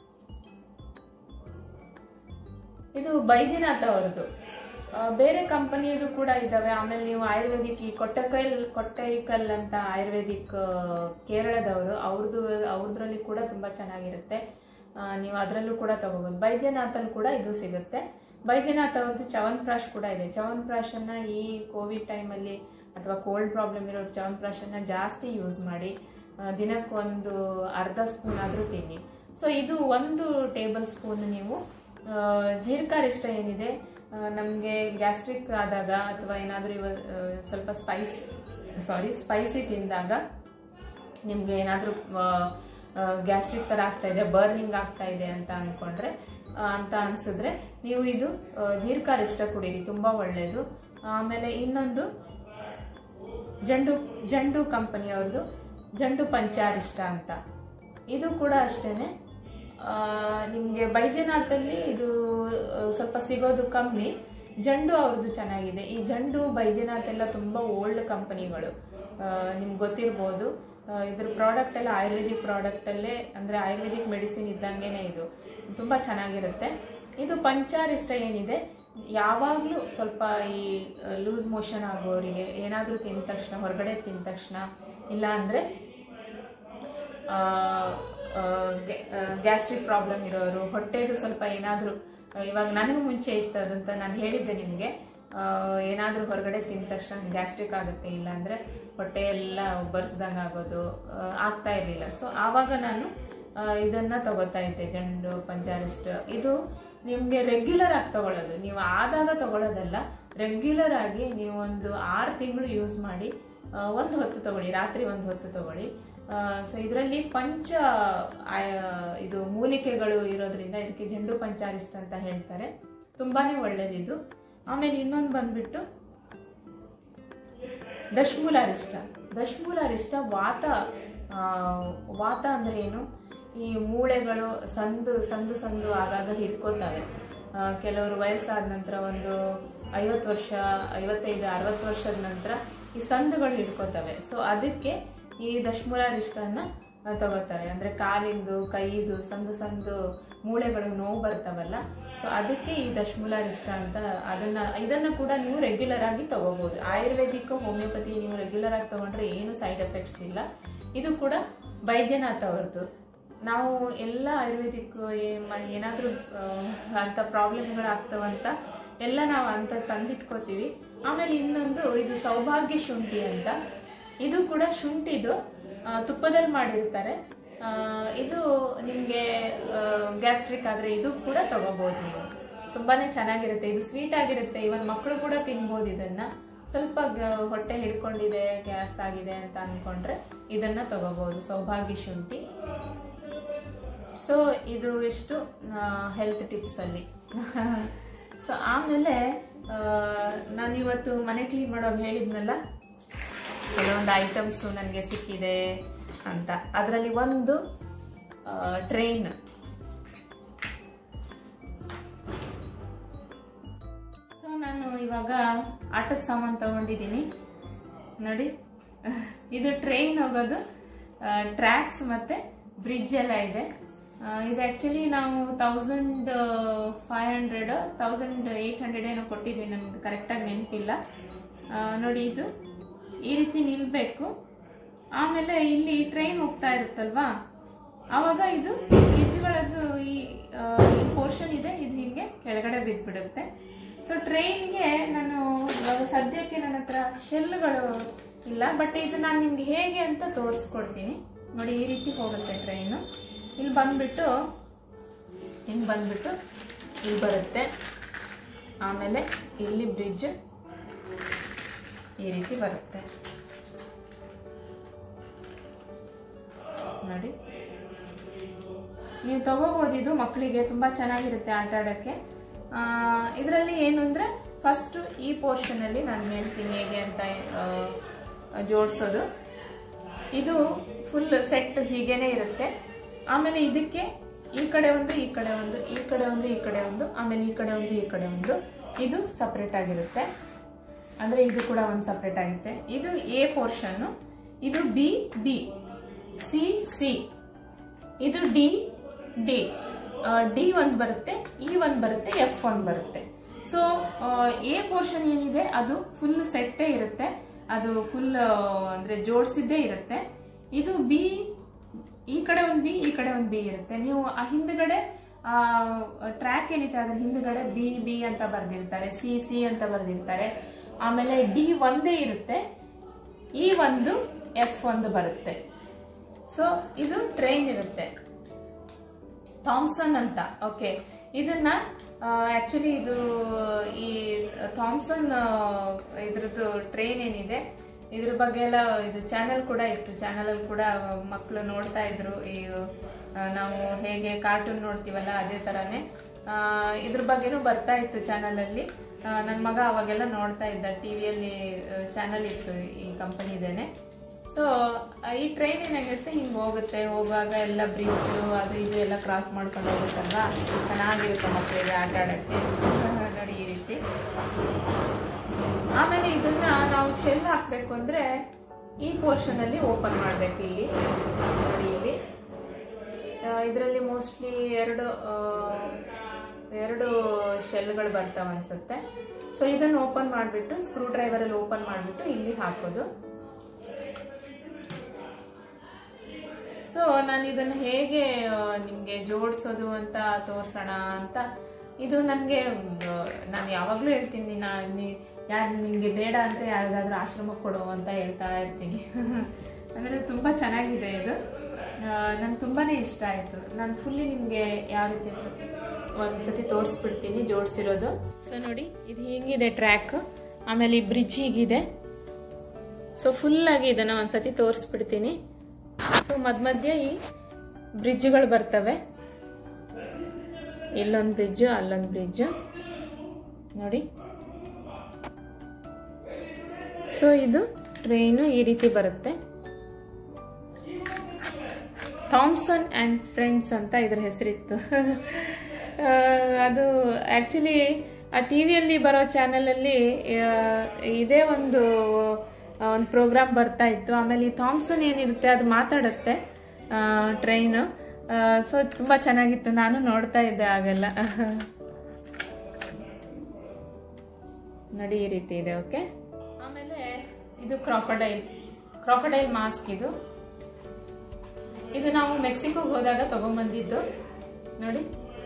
ಇದು ಬೈದ್ಯನಾಥ್ ಅವರದು ಆ, ಬೇರೆ ಕಂಪನಿಯದು ಕೂಡ ಇದ್ದಾವೆ ಆಮೇಲೆ ನೀವು ಆಯುರ್ವೇದಿಕ್ ಈ ಕೊಟ್ಟಕೈಲ್ ಕೊಟ್ಟೈಕಲ್ ಅಂತ ಆಯುರ್ವೇದಿಕ್ ಆ, ಕೇರಳದವರು ಅವ್ರದ್ದು ಅವ್ರದ್ರಲ್ಲಿ ಕೂಡ ತುಂಬಾ ಚೆನ್ನಾಗಿರುತ್ತೆ ಆ, ನೀವು ಅದರಲ್ಲೂ ಕೂಡ ತಗೋಬಹುದು ಬೈದ್ಯನಾಥಲ್ಲಿ ಕೂಡ ಇದು ಸಿಗುತ್ತೆ ಬೈದ್ಯನಾಥ್ ಅವ್ರದ್ದು ಚವನ್ಪ್ರಾಶ್ ಕೂಡ ಇದೆ ಚವನ್ಪ್ರಾಶನ್ನ ಈ ಕೋವಿಡ್ ಟೈಮಲ್ಲಿ ಅಥವಾ ಕೋಲ್ಡ್ ಪ್ರಾಬ್ಲಮ್ ಇರೋ ಚವನ್ಪ್ರಾಶನ್ನ ಜಾಸ್ತಿ ಯೂಸ್ ಮಾಡಿ ಆ, ದಿನಕ್ಕೊಂದು ಅರ್ಧ ಸ್ಪೂನ್ ಆದರೂ ತಿನ್ನಿ ಸೊ ಇದು ಒಂದು ಟೇಬಲ್ ಸ್ಪೂನ್ ನೀವು ಆ, ಜೀರ್ಕಾರಿಷ್ಟ ಏನಿದೆ ನಮಗೆ ಗ್ಯಾಸ್ಟ್ರಿಕ್ ಆದಾಗ ಅಥವಾ ಏನಾದರೂ ಇವ ಆ, ಸ್ವಲ್ಪ ಸ್ಪೈಸ್ ಸಾರಿ ಸ್ಪೈಸಿ ತಿಂದಾಗ ನಿಮ್ಗೆ ಏನಾದರೂ ಗ್ಯಾಸ್ಟ್ರಿಕ್ ಥರ ಆಗ್ತಾ ಇದೆ ಬರ್ನಿಂಗ್ ಆಗ್ತಾ ಇದೆ ಅಂತ ಅನ್ಕೊಂಡ್ರೆ ಆ, ಅಂತ ಅನ್ಸಿದ್ರೆ ನೀವು ಇದು ಆ, ಜೀರ್ಕಾರಿಷ್ಟ ಕುಡೀರಿ ತುಂಬಾ ಒಳ್ಳೆಯದು ಆಮೇಲೆ ಇನ್ನೊಂದು ಜಂಡು ಜಂಡು ಕಂಪನಿಯವ್ರದ್ದು ಜಂಡು ಪಂಚಾರಿಷ್ಟ ಅಂತ ಇದು ಕೂಡ ಅಷ್ಟೇನೆ ನಿಮಗೆ ಬೈದ್ಯನಾಥಲ್ಲಿ ಇದು ಆ, ಸ್ವಲ್ಪ ಸಿಗೋದು ಕಮ್ಮಿ ಜಂಡು ಅವ್ರದ್ದು ಚೆನ್ನಾಗಿದೆ ಈ ಜಂಡು ಬೈದ್ಯನಾಥ್ ಎಲ್ಲ ತುಂಬ ಓಲ್ಡ್ ಕಂಪನಿಗಳು ನಿಮ್ಗೆ ಗೊತ್ತಿರ್ಬೋದು ಆ, ಇದ್ರ ಪ್ರಾಡಕ್ಟ್ ಎಲ್ಲ ಆಯುರ್ವೇದಿಕ್ ಪ್ರಾಡಕ್ಟಲ್ಲೇ ಅಂದರೆ ಆಯುರ್ವೇದಿಕ್ ಮೆಡಿಸಿನ್ ಇದ್ದಂಗೆನೆ ಇದು ತುಂಬ ಚೆನ್ನಾಗಿರುತ್ತೆ ಇದು ಪಂಚಾರಿಷ್ಟ ಏನಿದೆ ಯಾವಾಗಲೂ ಸ್ವಲ್ಪ ಈ ಲೂಸ್ ಮೋಷನ್ ಆಗೋರಿಗೆ ಏನಾದರೂ ತಿಂದ ತಕ್ಷಣ ಹೊರಗಡೆ ತಿಂದ ತಕ್ಷಣ ಇಲ್ಲ ಅಂದರೆ ಗ್ಯಾಸ್ಟ್ರಿಕ್ ಪ್ರಾಬ್ಲಮ್ ಇರೋರು ಹೊಟ್ಟೆದು ಸ್ವಲ್ಪ ಏನಾದರೂ ಇವಾಗ ನನಗೂ ಮುಂಚೆ ಇತ್ತು ಅದಂತ ನಾನು ಹೇಳಿದ್ದೆ ನಿಮಗೆ ಏನಾದರೂ ಹೊರಗಡೆ ತಿಂದ ತಕ್ಷಣ ಗ್ಯಾಸ್ಟ್ರಿಕ್ ಆಗುತ್ತೆ ಇಲ್ಲಾಂದರೆ ಹೊಟ್ಟೆ ಎಲ್ಲ ಒಬ್ಬರಿಸ್ದಂಗೆ ಆಗೋದು ಆ, ಆಗ್ತಾ ಇರಲಿಲ್ಲ ಸೊ ಆವಾಗ ನಾನು ಆ, ಇದನ್ನ ತಗೋತಾ ಇದ್ದೆ ಜಂಡು ಪಂಚಾರಿಸ್ಟ್ ಇದು ನಿಮಗೆ ರೆಗ್ಯುಲರ್ ಆಗಿ ತಗೊಳ್ಳೋದು ನೀವು ಆದಾಗ ತಗೊಳ್ಳೋದಲ್ಲ ರೆಗ್ಯುಲರ್ ಆಗಿ ನೀವು ಒಂದು ಆರು ತಿಂಗಳು ಯೂಸ್ ಮಾಡಿ ಆ, ಒಂದು ಹೊತ್ತು ತಗೊಳ್ಳಿ ರಾತ್ರಿ ಒಂದು ಹೊತ್ತು ತಗೊಳ್ಳಿ ಸೊ ಇದರಲ್ಲಿ ಪಂಚ ಆಯ- ಇದು ಮೂಲಿಕೆಗಳು ಇರೋದ್ರಿಂದ ಇದಕ್ಕೆ ಜಂಡು ಪಂಚಾರಿಸ್ಟ್ ಅಂತ ಹೇಳ್ತಾರೆ ತುಂಬಾನೇ ಒಳ್ಳೇದಿದು ಆಮೇಲೆ ಇನ್ನೊಂದು ಬಂದ್ಬಿಟ್ಟು ದಶ್ಮೂಲಾರಿಷ್ಟ ದಶ್ಮೂಲಾರಿಷ್ಟ ವಾತ ಆ, ವಾತ ಅಂದ್ರೆ ಏನು ಈ ಮೂಳೆಗಳು ಸಂದು ಸಂದು ಸಂದು ಆಗಾಗ ಹಿಡ್ಕೋತವೆ ಆ, ಕೆಲವರು ವಯಸ್ಸಾದ ನಂತರ ಒಂದು ಐವತ್ತು ವರ್ಷ ಐವತ್ತೈದು ಅರವತ್ತು ವರ್ಷದ ನಂತರ ಈ ಸಂದುಗಳು ಹಿಡ್ಕೋತವೆ ಸೊ ಅದಕ್ಕೆ ಈ ದಶ್ಮೂಲಾರಿಷ್ಟನ್ನ ಆ, ತಗೋತಾರೆ ಅಂದ್ರೆ ಕಾಲಿಂದು ಕೈದು ಸಂದು ಸಂದು ಮೂಳೆಗಳು ನೋವು ಬರ್ತಾವಲ್ಲ ಸೊ ಅದಕ್ಕೆ ಈ ದಶ್ಮೂಲಾರಿಷ್ಟ ಅಂತ ಅದನ್ನ ಇದನ್ನ ಕೂಡ ನೀವು ರೆಗ್ಯುಲರ್ ಆಗಿ ತಗೋಬಹುದು ಆಯುರ್ವೇದಿಕ್ ಹೋಮಿಯೋಪತಿ ನೀವು ರೆಗ್ಯುಲರ್ ಆಗಿ ತಗೊಂಡ್ರೆ ಏನು ಸೈಡ್ ಎಫೆಕ್ಟ್ಸ್ ಇಲ್ಲ ಇದು ಕೂಡ ಬೈದ್ಯನಾಥ್ ಅವ್ರದ್ದು ನಾವು ಎಲ್ಲ ಆಯುರ್ವೇದಿಕ್ ಏನಾದರೂ ಅಂತ ಪ್ರಾಬ್ಲಮ್ಗಳಾಗ್ತವಂತ ಎಲ್ಲ ನಾವು ಅಂತ ತಂದಿಟ್ಕೋತೀವಿ ಆಮೇಲೆ ಇನ್ನೊಂದು ಇದು ಸೌಭಾಗ್ಯ ಶುಂಠಿ ಅಂತ ಇದು ಕೂಡ ಶುಂಠಿದು ಆ, ತುಪ್ಪದಲ್ಲಿ ಮಾಡಿರ್ತಾರೆ ಆ, ಇದು ನಿಮಗೆ ಗ್ಯಾಸ್ಟ್ರಿಕ್ ಆದರೆ ಇದು ಕೂಡ ತಗೋಬಹುದು ನೀವು ತುಂಬಾನೇ ಚೆನ್ನಾಗಿರುತ್ತೆ ಇದು ಸ್ವೀಟ್ ಆಗಿರುತ್ತೆ ಇವನ್ ಮಕ್ಕಳು ಕೂಡ ತಿನ್ಬೋದು ಇದನ್ನ ಸ್ವಲ್ಪ ಗ- ಹೊಟ್ಟೆ ಹಿಡ್ಕೊಂಡಿದೆ ಗ್ಯಾಸ್ ಆಗಿದೆ ಅಂತ ಅನ್ಕೊಂಡ್ರೆ ಇದನ್ನ ತಗೋಬಹುದು ಸೌಭಾಗ್ಯ ಶುಂಠಿ ಸೊ ಇದು ಇಷ್ಟು ಹೆಲ್ತ್ ಟಿಪ್ಸ್ ಅಲ್ಲಿ ಸೊ ಆಮೇಲೆ ಆ, ನಾನಿವತ್ತು ಮನೆ ಕ್ಲೀನ್ ಮಾಡೋದು ಹೇಳಿದ್ನಲ್ಲ ಕೆಲವೊಂದು ಐಟಮ್ಸು ನನಗೆ ಸಿಕ್ಕಿದೆ ಅಂತ ಅದರಲ್ಲಿ ಒಂದು ಟ್ರೈನ್ ಸೊ ನಾನು ಇವಾಗ ಆಟದ ಸಾಮಾನು ತಗೊಂಡಿದ್ದೀನಿ ನೋಡಿ ಇದು ಟ್ರೈನ್ ಹೋಗೋದು ಟ್ರ್ಯಾಕ್ಸ್ ಮತ್ತೆ ಬ್ರಿಡ್ಜ್ ಎಲ್ಲ ಇದೆ ಆ, ಇದು ಆ್ಯಕ್ಚುಲಿ ನಾವು thousand five hundred thousand eight hundred ಏನೋ ಕೊಟ್ಟಿದ್ವಿ ನಮ್ಗೆ ಕರೆಕ್ಟಾಗಿ ನೆನಪಿಲ್ಲ ಆ, ನೋಡಿ ಇದು ಈ ರೀತಿ ನಿಲ್ಬೇಕು ಆಮೇಲೆ ಇಲ್ಲಿ ಟ್ರೈನ್ ಹೋಗ್ತಾ ಇರುತ್ತಲ್ವಾ ಆವಾಗ ಇದು ಬ್ರಿಡ್ಜ್ಗಳದ್ದು ಈ ಆ, ಈ ಪೋರ್ಷನ್ ಇದೆ ಇದು ಹೀಗೆ ಕೆಳಗಡೆ ಬಿದ್ದ್ಬಿಡುತ್ತೆ ಸೊ ಟ್ರೈನ್ಗೆ ನಾನು ಇವಾಗ ಸದ್ಯಕ್ಕೆ ನನ್ನ ಹತ್ರ ಶೆಲ್ಗಳು ಇಲ್ಲ ಬಟ್ ಇದು ನಾನು ನಿಮ್ಗೆ ಹೇಗೆ ಅಂತ ತೋರಿಸ್ಕೊಡ್ತೀನಿ ನೋಡಿ ಈ ರೀತಿ ಹೋಗುತ್ತೆ ಟ್ರೈನು ಇಲ್ಲಿ ಬಂದ್ಬಿಟ್ಟು ಹಿಂಗೆ ಬಂದ್ಬಿಟ್ಟು ಇಲ್ಲಿ ಬರುತ್ತೆ ಆಮೇಲೆ ಇಲ್ಲಿ ಬ್ರಿಡ್ಜ್ ಈ ರೀತಿ ಬರುತ್ತೆ ನೋಡಿ ನೀವು ತಗೋಬಹುದು ಇದು ಮಕ್ಕಳಿಗೆ ತುಂಬಾ ಚೆನ್ನಾಗಿರುತ್ತೆ ಆಟ ಆಡೋಕ್ಕೆ ಇದರಲ್ಲಿ ಏನು ಅಂದ್ರೆ ಫಸ್ಟ್ ಈ ಪೋರ್ಷನ್ ಅಲ್ಲಿ ನಾನು ಹೇಳ್ತೀನಿ ಹೇಗೆ ಅಂತ ಜೋಡಿಸೋದು ಇದು ಫುಲ್ ಸೆಟ್ ಹೀಗೇನೆ ಇರುತ್ತೆ ಆಮೇಲೆ ಇದಕ್ಕೆ ಈ ಕಡೆ ಒಂದು ಈ ಕಡೆ ಒಂದು ಈ ಕಡೆ ಒಂದು ಈ ಕಡೆ ಒಂದು ಆಮೇಲೆ ಈ ಕಡೆ ಒಂದು ಈ ಕಡೆ ಒಂದು ಇದು ಸಪ್ರೇಟ್ ಆಗಿರುತ್ತೆ ಅಂದ್ರೆ ಇದು ಕೂಡ ಒಂದು ಸಪ್ರೇಟ್ ಆಗುತ್ತೆ ಇದು ಎ ಪೋರ್ಷನ್ ಇದು ಬಿ ಬಿ ಸಿ ಸಿ ಇದು ಡಿ ಡಿ ಡಿ ಒಂದು ಬರುತ್ತೆ ಇ ಒಂದು ಬರುತ್ತೆ ಎಫ್ ಒಂದು ಬರುತ್ತೆ ಸೊ ಎ ಪೋರ್ಷನ್ ಏನಿದೆ ಅದು ಫುಲ್ ಸೆಟ್ಟೇ ಇರುತ್ತೆ ಅದು ಫುಲ್ ಅಂದ್ರೆ ಜೋಡಿಸಿದ್ದೇ ಇರುತ್ತೆ ಇದು ಬಿ ಈ ಕಡೆ ಒಂದು ಬಿ ಈ ಕಡೆ ಒಂದು ಬಿ ಇರುತ್ತೆ ನೀವು ಆ ಹಿಂದ್ಗಡೆ ಟ್ರ್ಯಾಕ್ ಏನಿದೆ ಅದ್ರ ಹಿಂದ್ಗಡೆ ಬಿ ಬಿ ಅಂತ ಬರ್ದಿರ್ತಾರೆ ಸಿ ಸಿ ಅಂತ ಬರ್ದಿರ್ತಾರೆ ಆಮೇಲೆ ಡಿ ಒಂದೇ ಇರುತ್ತೆ ಈ ಒಂದು ಎಫ್ ಒಂದು ಬರುತ್ತೆ ಸೊ ಇದು ಟ್ರೈನ್ ಇರುತ್ತೆ ಥಾಮ್ಸನ್ ಅಂತ ಓಕೆ ಇದನ್ನ ಆಕ್ಚುಲಿ ಇದು ಈ ಥಾಮ್ಸನ್ ಇದ್ರದ್ದು ಟ್ರೈನ್ ಏನಿದೆ ಇದ್ರ ಬಗ್ಗೆ ಎಲ್ಲ ಇದು ಚಾನೆಲ್ ಕೂಡ ಇತ್ತು ಚಾನೆಲ್ ಅಲ್ಲಿ ಕೂಡ ಮಕ್ಕಳು ನೋಡ್ತಾ ಇದ್ರು ಈ ಆ, ನಾವು ಹೇಗೆ ಕಾರ್ಟೂನ್ ನೋಡ್ತೀವಲ್ಲ ಅದೇ ತರಾನೇ ಆ, ಇದ್ರ ಬಗ್ಗೆನೂ ಬರ್ತಾ ಇತ್ತು ಚಾನೆಲ್ ಅಲ್ಲಿ ನನ್ನ ಮಗ ಅವಾಗೆಲ್ಲ ನೋಡ್ತಾ ಇದ್ದ ಟಿವಿಯಲ್ಲಿ ಚಾನೆಲ್ ಇತ್ತು ಈ ಕಂಪನಿದೇನೆ ಸೊ ಈ ಟ್ರೈನ್ ಏನಾಗಿರುತ್ತೆ ಹಿಂಗೆ ಹೋಗುತ್ತೆ ಹೋಗುವಾಗ ಎಲ್ಲ ಬ್ರಿಡ್ಜ್ ಅದು ಇದು ಎಲ್ಲ ಕ್ರಾಸ್ ಮಾಡ್ಕೊಂಡು ಹೋಗುತ್ತಲ್ವಾ ಚೆನ್ನಾಗಿರುತ್ತೆ ಮಕ್ಕಳಿಗೆ ಆಟ ಆಡೋಕ್ಕೆ ನೋಡಿ ಈ ರೀತಿ ಆಮೇಲೆ ಇದನ್ನ ನಾವು ಶೆಲ್ ಹಾಕ್ಬೇಕು ಅಂದ್ರೆ ಈ ಪೋರ್ಷನ್ ಅಲ್ಲಿ ಓಪನ್ ಮಾಡ್ಬೇಕು ಇಲ್ಲಿ ನೋಡಿ ಇಲ್ಲಿ ಇದರಲ್ಲಿ ಮೋಸ್ಟ್ಲಿ ಎರಡು ಆ, ಎರಡು ಶೆಲ್ಗಳು ಬರ್ತಾವ ಅನ್ಸುತ್ತೆ ಸೊ ಇದನ್ನು ಓಪನ್ ಮಾಡಿಬಿಟ್ಟು ಸ್ಕ್ರೂ ಡ್ರೈವರ್ ಅಲ್ಲಿ ಓಪನ್ ಮಾಡಿಬಿಟ್ಟು ಇಲ್ಲಿ ಹಾಕೋದು ಸೊ ನಾನು ಇದನ್ನು ಹೇಗೆ ನಿಮಗೆ ಜೋಡಿಸೋದು ಅಂತ ತೋರಿಸೋಣ ಅಂತ ಇದು ನನಗೆ ನಾನು ಯಾವಾಗಲೂ ಹೇಳ್ತೀನಿ ನಾನು ಯಾರು ನಿಮಗೆ ಬೇಡ ಅಂತ ಯಾರಿಗಾದ್ರೂ ಆಶ್ರಮಕ್ಕೆ ಕೊಡು ಅಂತ ಹೇಳ್ತಾ ಇರ್ತೀನಿ ಅಂದರೆ ತುಂಬ ಚೆನ್ನಾಗಿದೆ ಇದು ನಂಗೆ ತುಂಬಾ ಇಷ್ಟ ಆಯಿತು ನಾನು ಫುಲ್ಲಿ ನಿಮಗೆ ಯಾವ ರೀತಿ ಒಂದ್ಸತಿ ತೋರಿಸ್ಬಿಡ್ತೀನಿ ಜೋಡಿಸಿರೋದು ಸೊ ನೋಡಿ ಇದು ಹಿಂಗಿದೆ ಟ್ರ್ಯಾಕ್ ಆಮೇಲೆ ಈ ಬ್ರಿಡ್ಜ್ ಹೀಗಿದೆ ಸೊ ಫುಲ್ಲಾಗಿ ಇದನ್ನು ಒಂದ್ಸತಿ ತೋರಿಸ್ಬಿಡ್ತೀನಿ ಸೊ ಮಧ್ಯ ಮಧ್ಯ ಈ ಬ್ರಿಡ್ಜ್ಗಳು ಬರ್ತವೆ ಇಲ್ಲೊಂದು ಬ್ರಿಡ್ಜು ಅಲ್ಲೊಂದು ಬ್ರಿಡ್ಜು ನೋಡಿ ಸೊ ಇದು ಟ್ರೈನು ಈ ರೀತಿ ಬರುತ್ತೆ ಥಾಮ್ಸನ್ ಆ್ಯಂಡ್ ಫ್ರೆಂಡ್ಸ್ ಅಂತ ಇದ್ರ ಹೆಸರಿತ್ತು ಆ, ಅದು ಆ್ಯಕ್ಚುಲಿ ಆ ಟಿ ವಿಯಲ್ಲಿ ಬರೋ ಚಾನಲಲ್ಲಿ ಇದೇ ಒಂದು ಒಂದು ಪ್ರೋಗ್ರಾಮ್ ಬರ್ತಾ ಇತ್ತು ಆಮೇಲೆ ಈ ಥಾಮ್ಸನ್ ಏನಿರುತ್ತೆ ಅದು ಮಾತಾಡುತ್ತೆ ಟ್ರೈನು ಸೊ ತುಂಬ ಚೆನ್ನಾಗಿತ್ತು ನಾನು ನೋಡ್ತಾ ಇದ್ದೆ ಆಗೆಲ್ಲ ನೋಡಿ ಈ ರೀತಿ ಇದೆ ಓಕೆ ಆಮೇಲೆ ಇದು ಕ್ರಾಕೊಡೈಲ್ ಕ್ರಾಕೊಡೈಲ್ ಮಾಸ್ಕ್ ಇದು ಇದು ನಾವು ಮೆಕ್ಸಿಕೋಗೆ ಹೋದಾಗ ತಗೊಂಬಂದಿದ್ದು ನೋಡಿ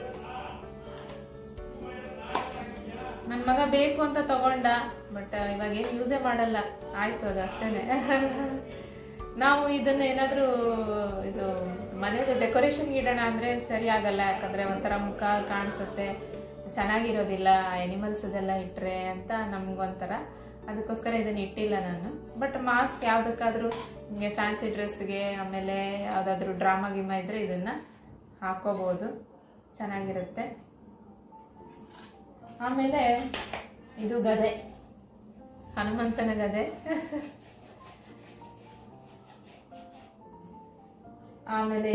ನನ್ನ ಮಗ ಬೇಕು ಅಂತ ತಗೊಂಡ ಬಟ್ ಇವಾಗ ಏನು ಯೂಸೇ ಮಾಡಲ್ಲ ಆಯ್ತು ಅದು ಅಷ್ಟೇನೆ ನಾವು ಇದನ್ನ ಏನಾದರೂ ಇದು ಮನೆದು ಡೆಕೋರೇಷನ್ ಇಡೋಣ ಅಂದ್ರೆ ಸರಿ ಆಗಲ್ಲ ಯಾಕಂದ್ರೆ ಒಂಥರ ಮುಖ ಕಾಣಿಸುತ್ತೆ ಚೆನ್ನಾಗಿರೋದಿಲ್ಲ ಎನಿಮಲ್ಸ್ ಅದೆಲ್ಲ ಇಟ್ರೆ ಅಂತ ನಮ್ಗೊಂಥರ ಅದಕ್ಕೋಸ್ಕರ ಇದನ್ನ ಇಟ್ಟಿಲ್ಲ ನಾನು ಬಟ್ ಮಾಸ್ಕ್ ಯಾವ್ದಕ್ಕಾದ್ರೂ ನಿಮಗೆ ಫ್ಯಾನ್ಸಿ ಡ್ರೆಸ್ಗೆ ಆಮೇಲೆ ಯಾವ್ದಾದ್ರು ಡ್ರಾಮಾ ಗಿಮಾ ಇದ್ರೆ ಇದನ್ನ ಹಾಕೋಬಹುದು ಚೆನ್ನಾಗಿರುತ್ತೆ ಆಮೇಲೆ ಇದು ಗದೆ ಹನುಮಂತನ ಗದೆ ಆಮೇಲೆ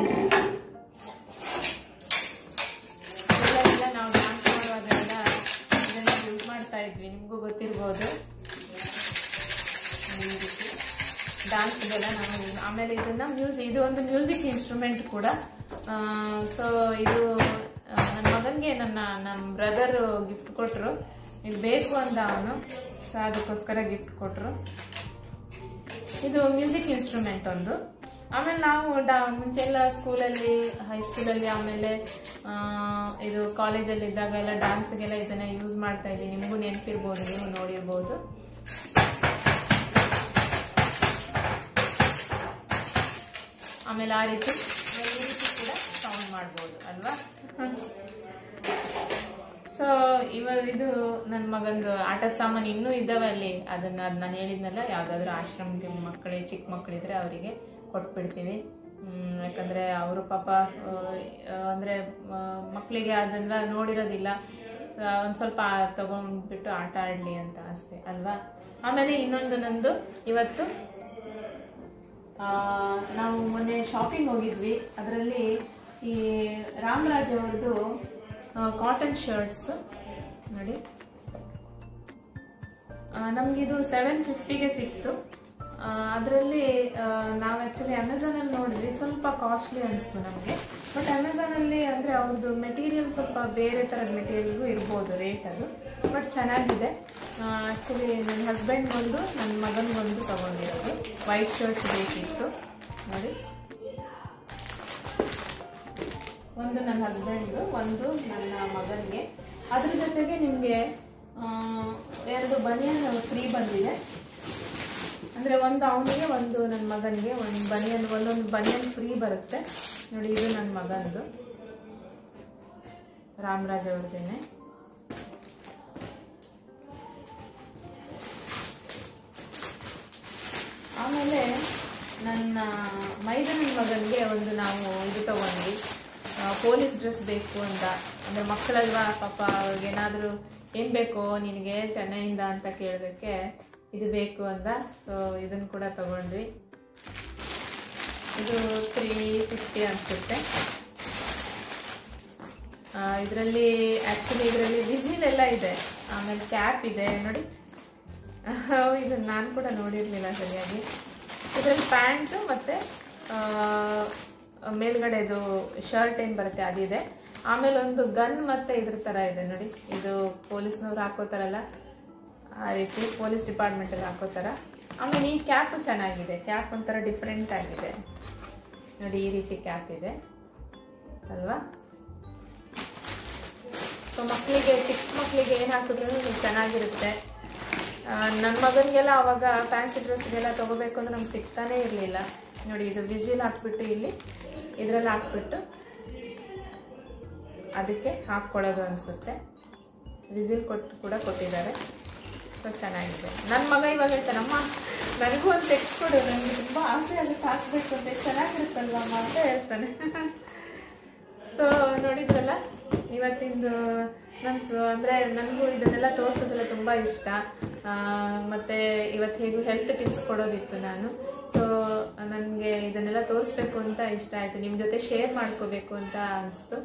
ಇದೆಲ್ಲ ನಾವು ಡಾನ್ಸ್ ಮಾಡುವಾಗೆಲ್ಲ ಇದನ್ನ ಯೂಸ್ ಮಾಡ್ತಾ ಇದ್ವಿ ನಿಮಗೂ ಗೊತ್ತಿರ್ಬೋದು ಡಾನ್ಸ್ಗೆಲ್ಲ ನಾವು use- ಆಮೇಲೆ ಇದನ್ನ ಮ್ಯೂಸಿಕ್ ಇದು ಒಂದು ಮ್ಯೂಸಿಕ್ ಇನ್ಸ್ಟ್ರೂಮೆಂಟ್ ಕೂಡ ಸೊ ಇದು ಆ, ನನ್ನ ಮಗನಿಗೆ ನನ್ನ ನಮ್ಮ ಬ್ರದರ್ ಗಿಫ್ಟ್ ಕೊಟ್ಟರು ಇದು ಬೇಕು ಅಂದ ಅವನು ಸೊ ಅದಕ್ಕೋಸ್ಕರ ಗಿಫ್ಟ್ ಕೊಟ್ಟರು ಇದು ಮ್ಯೂಸಿಕ್ ಇನ್ಸ್ಟ್ರೂಮೆಂಟ್ ಒಂದು ಆಮೇಲೆ ನಾವು ಡಾ ಮುಂಚೆಲ್ಲ ಸ್ಕೂಲಲ್ಲಿ ಹೈಸ್ಕೂಲಲ್ಲಿ ಆಮೇಲೆ ಆ, ಇದು ಕಾಲೇಜಲ್ಲಿ ಇದ್ದಾಗ ಎಲ್ಲ ಡ್ಯಾನ್ಸ್ಗೆಲ್ಲ ಇದನ್ನ ಯೂಸ್ ಮಾಡ್ತಾ ಇದ್ವಿ ನಿಮಗೂ ನೆನಪಿರ್ಬೋದು ನೀವು ನೋಡಿರ್ಬೋದು ಆಮೇಲೆ ಆ ರೀತಿ ಆಮೇಲೆ ಈ ರೀತಿ ಕೂಡ ಸೌಂಡ್ ಮಾಡ್ಬೋದು ಅಲ್ವಾ ಸೊ ಇವಾಗ ಇದು ನನ್ನ ಮಗಂದು ಆಟದ ಸಾಮಾನು ಇನ್ನೂ ಇದ್ದಾವೆ ಅಲ್ಲಿ ಅದನ್ನ ಅದ್ ನಾನು ಹೇಳಿದ್ನಲ್ಲ ಯಾವ್ದಾದ್ರು ಆಶ್ರಮಕ್ಕೆ ಮಕ್ಕಳಿಗೆ ಚಿಕ್ಕ ಮಕ್ಕಳಿದ್ರೆ ಅವರಿಗೆ ಕೊಟ್ಬಿಡ್ತೀವಿ ಹ್ಮ್, ಯಾಕಂದ್ರೆ ಅವರು ಪಾಪ ಆ, ಆ, ಅಂದ್ರೆ ಆ, ಮಕ್ಕಳಿಗೆ ಅದೆಲ್ಲ ನೋಡಿರೋದಿಲ್ಲ ಸೊ, ಒಂದ್ ಸ್ವಲ್ಪ ತಗೊಂಡ್ಬಿಟ್ಟು ಆಟ ಆಡ್ಲಿ ಅಂತ ಅಷ್ಟೇ ಅಲ್ವಾ ಆಮೇಲೆ ಇನ್ನೊಂದು ನಂದು ಇವತ್ತು ಆ, ನಾವು ಮೊನ್ನೆ ಶಾಪಿಂಗ್ ಹೋಗಿದ್ವಿ ಅದರಲ್ಲಿ ಈ ರಾಮರಾಜ್ ಅವ್ರದ್ದು ಕಾಟನ್ ಶರ್ಟ್ಸ್ ನೋಡಿ ಆ, ನಮ್ಗಿದು ಸೆವೆನ್ ಫಿಫ್ಟಿಗೆ ಸಿಕ್ತು ಅದರಲ್ಲಿ ನಾವು ಆ್ಯಕ್ಚುಲಿ ಅಮೆಝಾನಲ್ಲಿ ನೋಡಿದ್ವಿ ಸ್ವಲ್ಪ ಕಾಸ್ಟ್ಲಿ ಅನಿಸ್ತು ನಮಗೆ ಬಟ್ ಅಮೆಝಾನಲ್ಲಿ ಅಂದರೆ ಅವ್ರದ್ದು ಮೆಟೀರಿಯಲ್ ಸ್ವಲ್ಪ ಬೇರೆ ಥರದ ಮೆಟೀರಿಯಲ್ಗೂ ಇರ್ಬೋದು ರೇಟ್ ಅದು ಬಟ್ ಚೆನ್ನಾಗಿದೆ ಆ್ಯಕ್ಚುಲಿ ನನ್ನ ಹಸ್ಬೆಂಡ್ಗೊಂದು ನನ್ನ ಮಗನಿಗೊಂದು ತಗೊಂಡಿರೋದು ವೈಟ್ ಶರ್ಟ್ಸ್ ಬೇಕಿತ್ತು ನೋಡಿ ಒಂದು ನನ್ನ ಹಸ್ಬೆಂಡ್ದು ಒಂದು ನನ್ನ ಮಗನಿಗೆ ಅದ್ರ ಜೊತೆಗೆ ನಿಮಗೆ ಎರಡು ಬನಿಯನ್ ಫ್ರೀ ಬಂದಿದೆ ಅಂದರೆ ಒಂದು ಅವನಿಗೆ ಒಂದು ನನ್ನ ಮಗನಿಗೆ ಒಂದು ಬನಿಯನ್ ಒಂದೊಂದು ಬನಿಯನ್ ಫ್ರೀ ಬರುತ್ತೆ ನೋಡಿ ಇದು ನನ್ನ ಮಗಂದು ರಾಮರಾಜ್ ಅವ್ರದ್ದೇನೆ ಆಮೇಲೆ ನನ್ನ ಮೈದನ ಮಗನಿಗೆ ಒಂದು ನಾವು ಇದು ತಗೊಂಡ್ವಿ ಪೊಲೀಸ್ ಡ್ರೆಸ್ ಬೇಕು ಅಂತ ಅಂದರೆ ಮಕ್ಕಳಲ್ವಾ ಪಾಪ ಅವ್ರಿಗೆ ಏನಾದರೂ ಏನು ಬೇಕು ನಿನಗೆ ಚೆನ್ನೈಯಿಂದ ಅಂತ ಕೇಳೋದಕ್ಕೆ ಇದು ಬೇಕು ಅಂತ ಸೊ ಇದನ್ನು ಕೂಡ ತಗೊಂಡ್ವಿ ಇದು ತ್ರೀ ಫಿಫ್ಟಿ ಅನಿಸುತ್ತೆ ಇದರಲ್ಲಿ ಆ್ಯಕ್ಚುಲಿ ಇದರಲ್ಲಿ ವಿಸಿಲ್ ಎಲ್ಲ ಇದೆ ಆಮೇಲೆ ಕ್ಯಾಪ್ ಇದೆ ನೋಡಿ ಇದು ನಾನು ಕೂಡ ನೋಡಿರಲಿಲ್ಲ ಸರಿಯಾಗಿ ಇದರಲ್ಲಿ ಪ್ಯಾಂಟು ಮತ್ತು ಮೇಲ್ಗಡೆದು ಶರ್ಟ್ ಏನು ಬರುತ್ತೆ ಅದಿದೆ ಆಮೇಲೆ ಒಂದು ಗನ್ ಮತ್ತೆ ಇದ್ರ ಥರ ಇದೆ ನೋಡಿ ಇದು ಪೊಲೀಸ್ನವ್ರು ಹಾಕೋತಾರಲ್ಲ ಆ ರೀತಿ ಪೊಲೀಸ್ ಡಿಪಾರ್ಟ್ಮೆಂಟಲ್ಲಿ ಹಾಕೋತಾರ ಆಮೇಲೆ ಈ ಕ್ಯಾಪು ಚೆನ್ನಾಗಿದೆ ಕ್ಯಾಪ್ ಒಂಥರ ಡಿಫ್ರೆಂಟ್ ಆಗಿದೆ ನೋಡಿ ಈ ರೀತಿ ಕ್ಯಾಪ್ ಇದೆ ಅಲ್ವಾ ಸೊ ಮಕ್ಕಳಿಗೆ ಚಿಕ್ಕ ಮಕ್ಕಳಿಗೆ ಏನು ಹಾಕಿದ್ರು ಚೆನ್ನಾಗಿರುತ್ತೆ ನನ್ನ ಮಗನಿಗೆಲ್ಲ ಅವಾಗ ಫ್ಯಾನ್ಸಿ ಡ್ರೆಸ್ಗೆಲ್ಲ ತೊಗೋಬೇಕು ಅಂದ್ರೆ ನಮ್ಗೆ ಸಿಗ್ತಾನೇ ಇರಲಿಲ್ಲ ನೋಡಿ ಇದು ವಿಜಿಲ್ ಹಾಕ್ಬಿಟ್ಟು ಇಲ್ಲಿ ಇದರಲ್ಲಿ ಹಾಕ್ಬಿಟ್ಟು ಅದಕ್ಕೆ ಹಾಕ್ಕೊಳ್ಳೋದು ಅನಿಸುತ್ತೆ ವಿಸಿಲ್ ಕೊಟ್ಟು ಕೂಡ ಕೊಟ್ಟಿದ್ದಾರೆ ಸೊ ಚೆನ್ನಾಗಿದೆ ನನ್ನ ಮಗ ಇವಾಗ ಹೇಳ್ತಾನೆ ಅಮ್ಮ ನನಗೂ ಒಂದು ಟೆಕ್ಸ್ಟ್ ಕೊಡು ನನಗೆ ತುಂಬ ಆಸೆ ಅದಕ್ಕೆ ಹಾಕ್ಬೇಕು ಅಂತ ಚೆನ್ನಾಗಿರುತ್ತಲ್ವ ಅಮ್ಮ ಅಂತ ಹೇಳ್ತಾನೆ ಸೊ ನೋಡಿದ್ರಲ್ಲ ಇವತ್ತಿಂದು ನನ್ನ ಸು ಅಂದರೆ ನನಗೂ ಇದನ್ನೆಲ್ಲ ತೋರಿಸೋದೆಲ್ಲ ತುಂಬ ಇಷ್ಟ ಆ, ಮತ್ತೆ ಇವತ್ತು ಹೇಗೂ ಹೆಲ್ತ್ ಟಿಪ್ಸ್ ಕೊಡೋದಿತ್ತು ನಾನು ಸೊ ನನಗೆ ಇದನ್ನೆಲ್ಲ ತೋರಿಸ್ಬೇಕು ಅಂತ ಇಷ್ಟ ಆಯಿತು ನಿಮ್ಮ ಜೊತೆ ಶೇರ್ ಮಾಡ್ಕೋಬೇಕು ಅಂತ ಅನಿಸ್ತು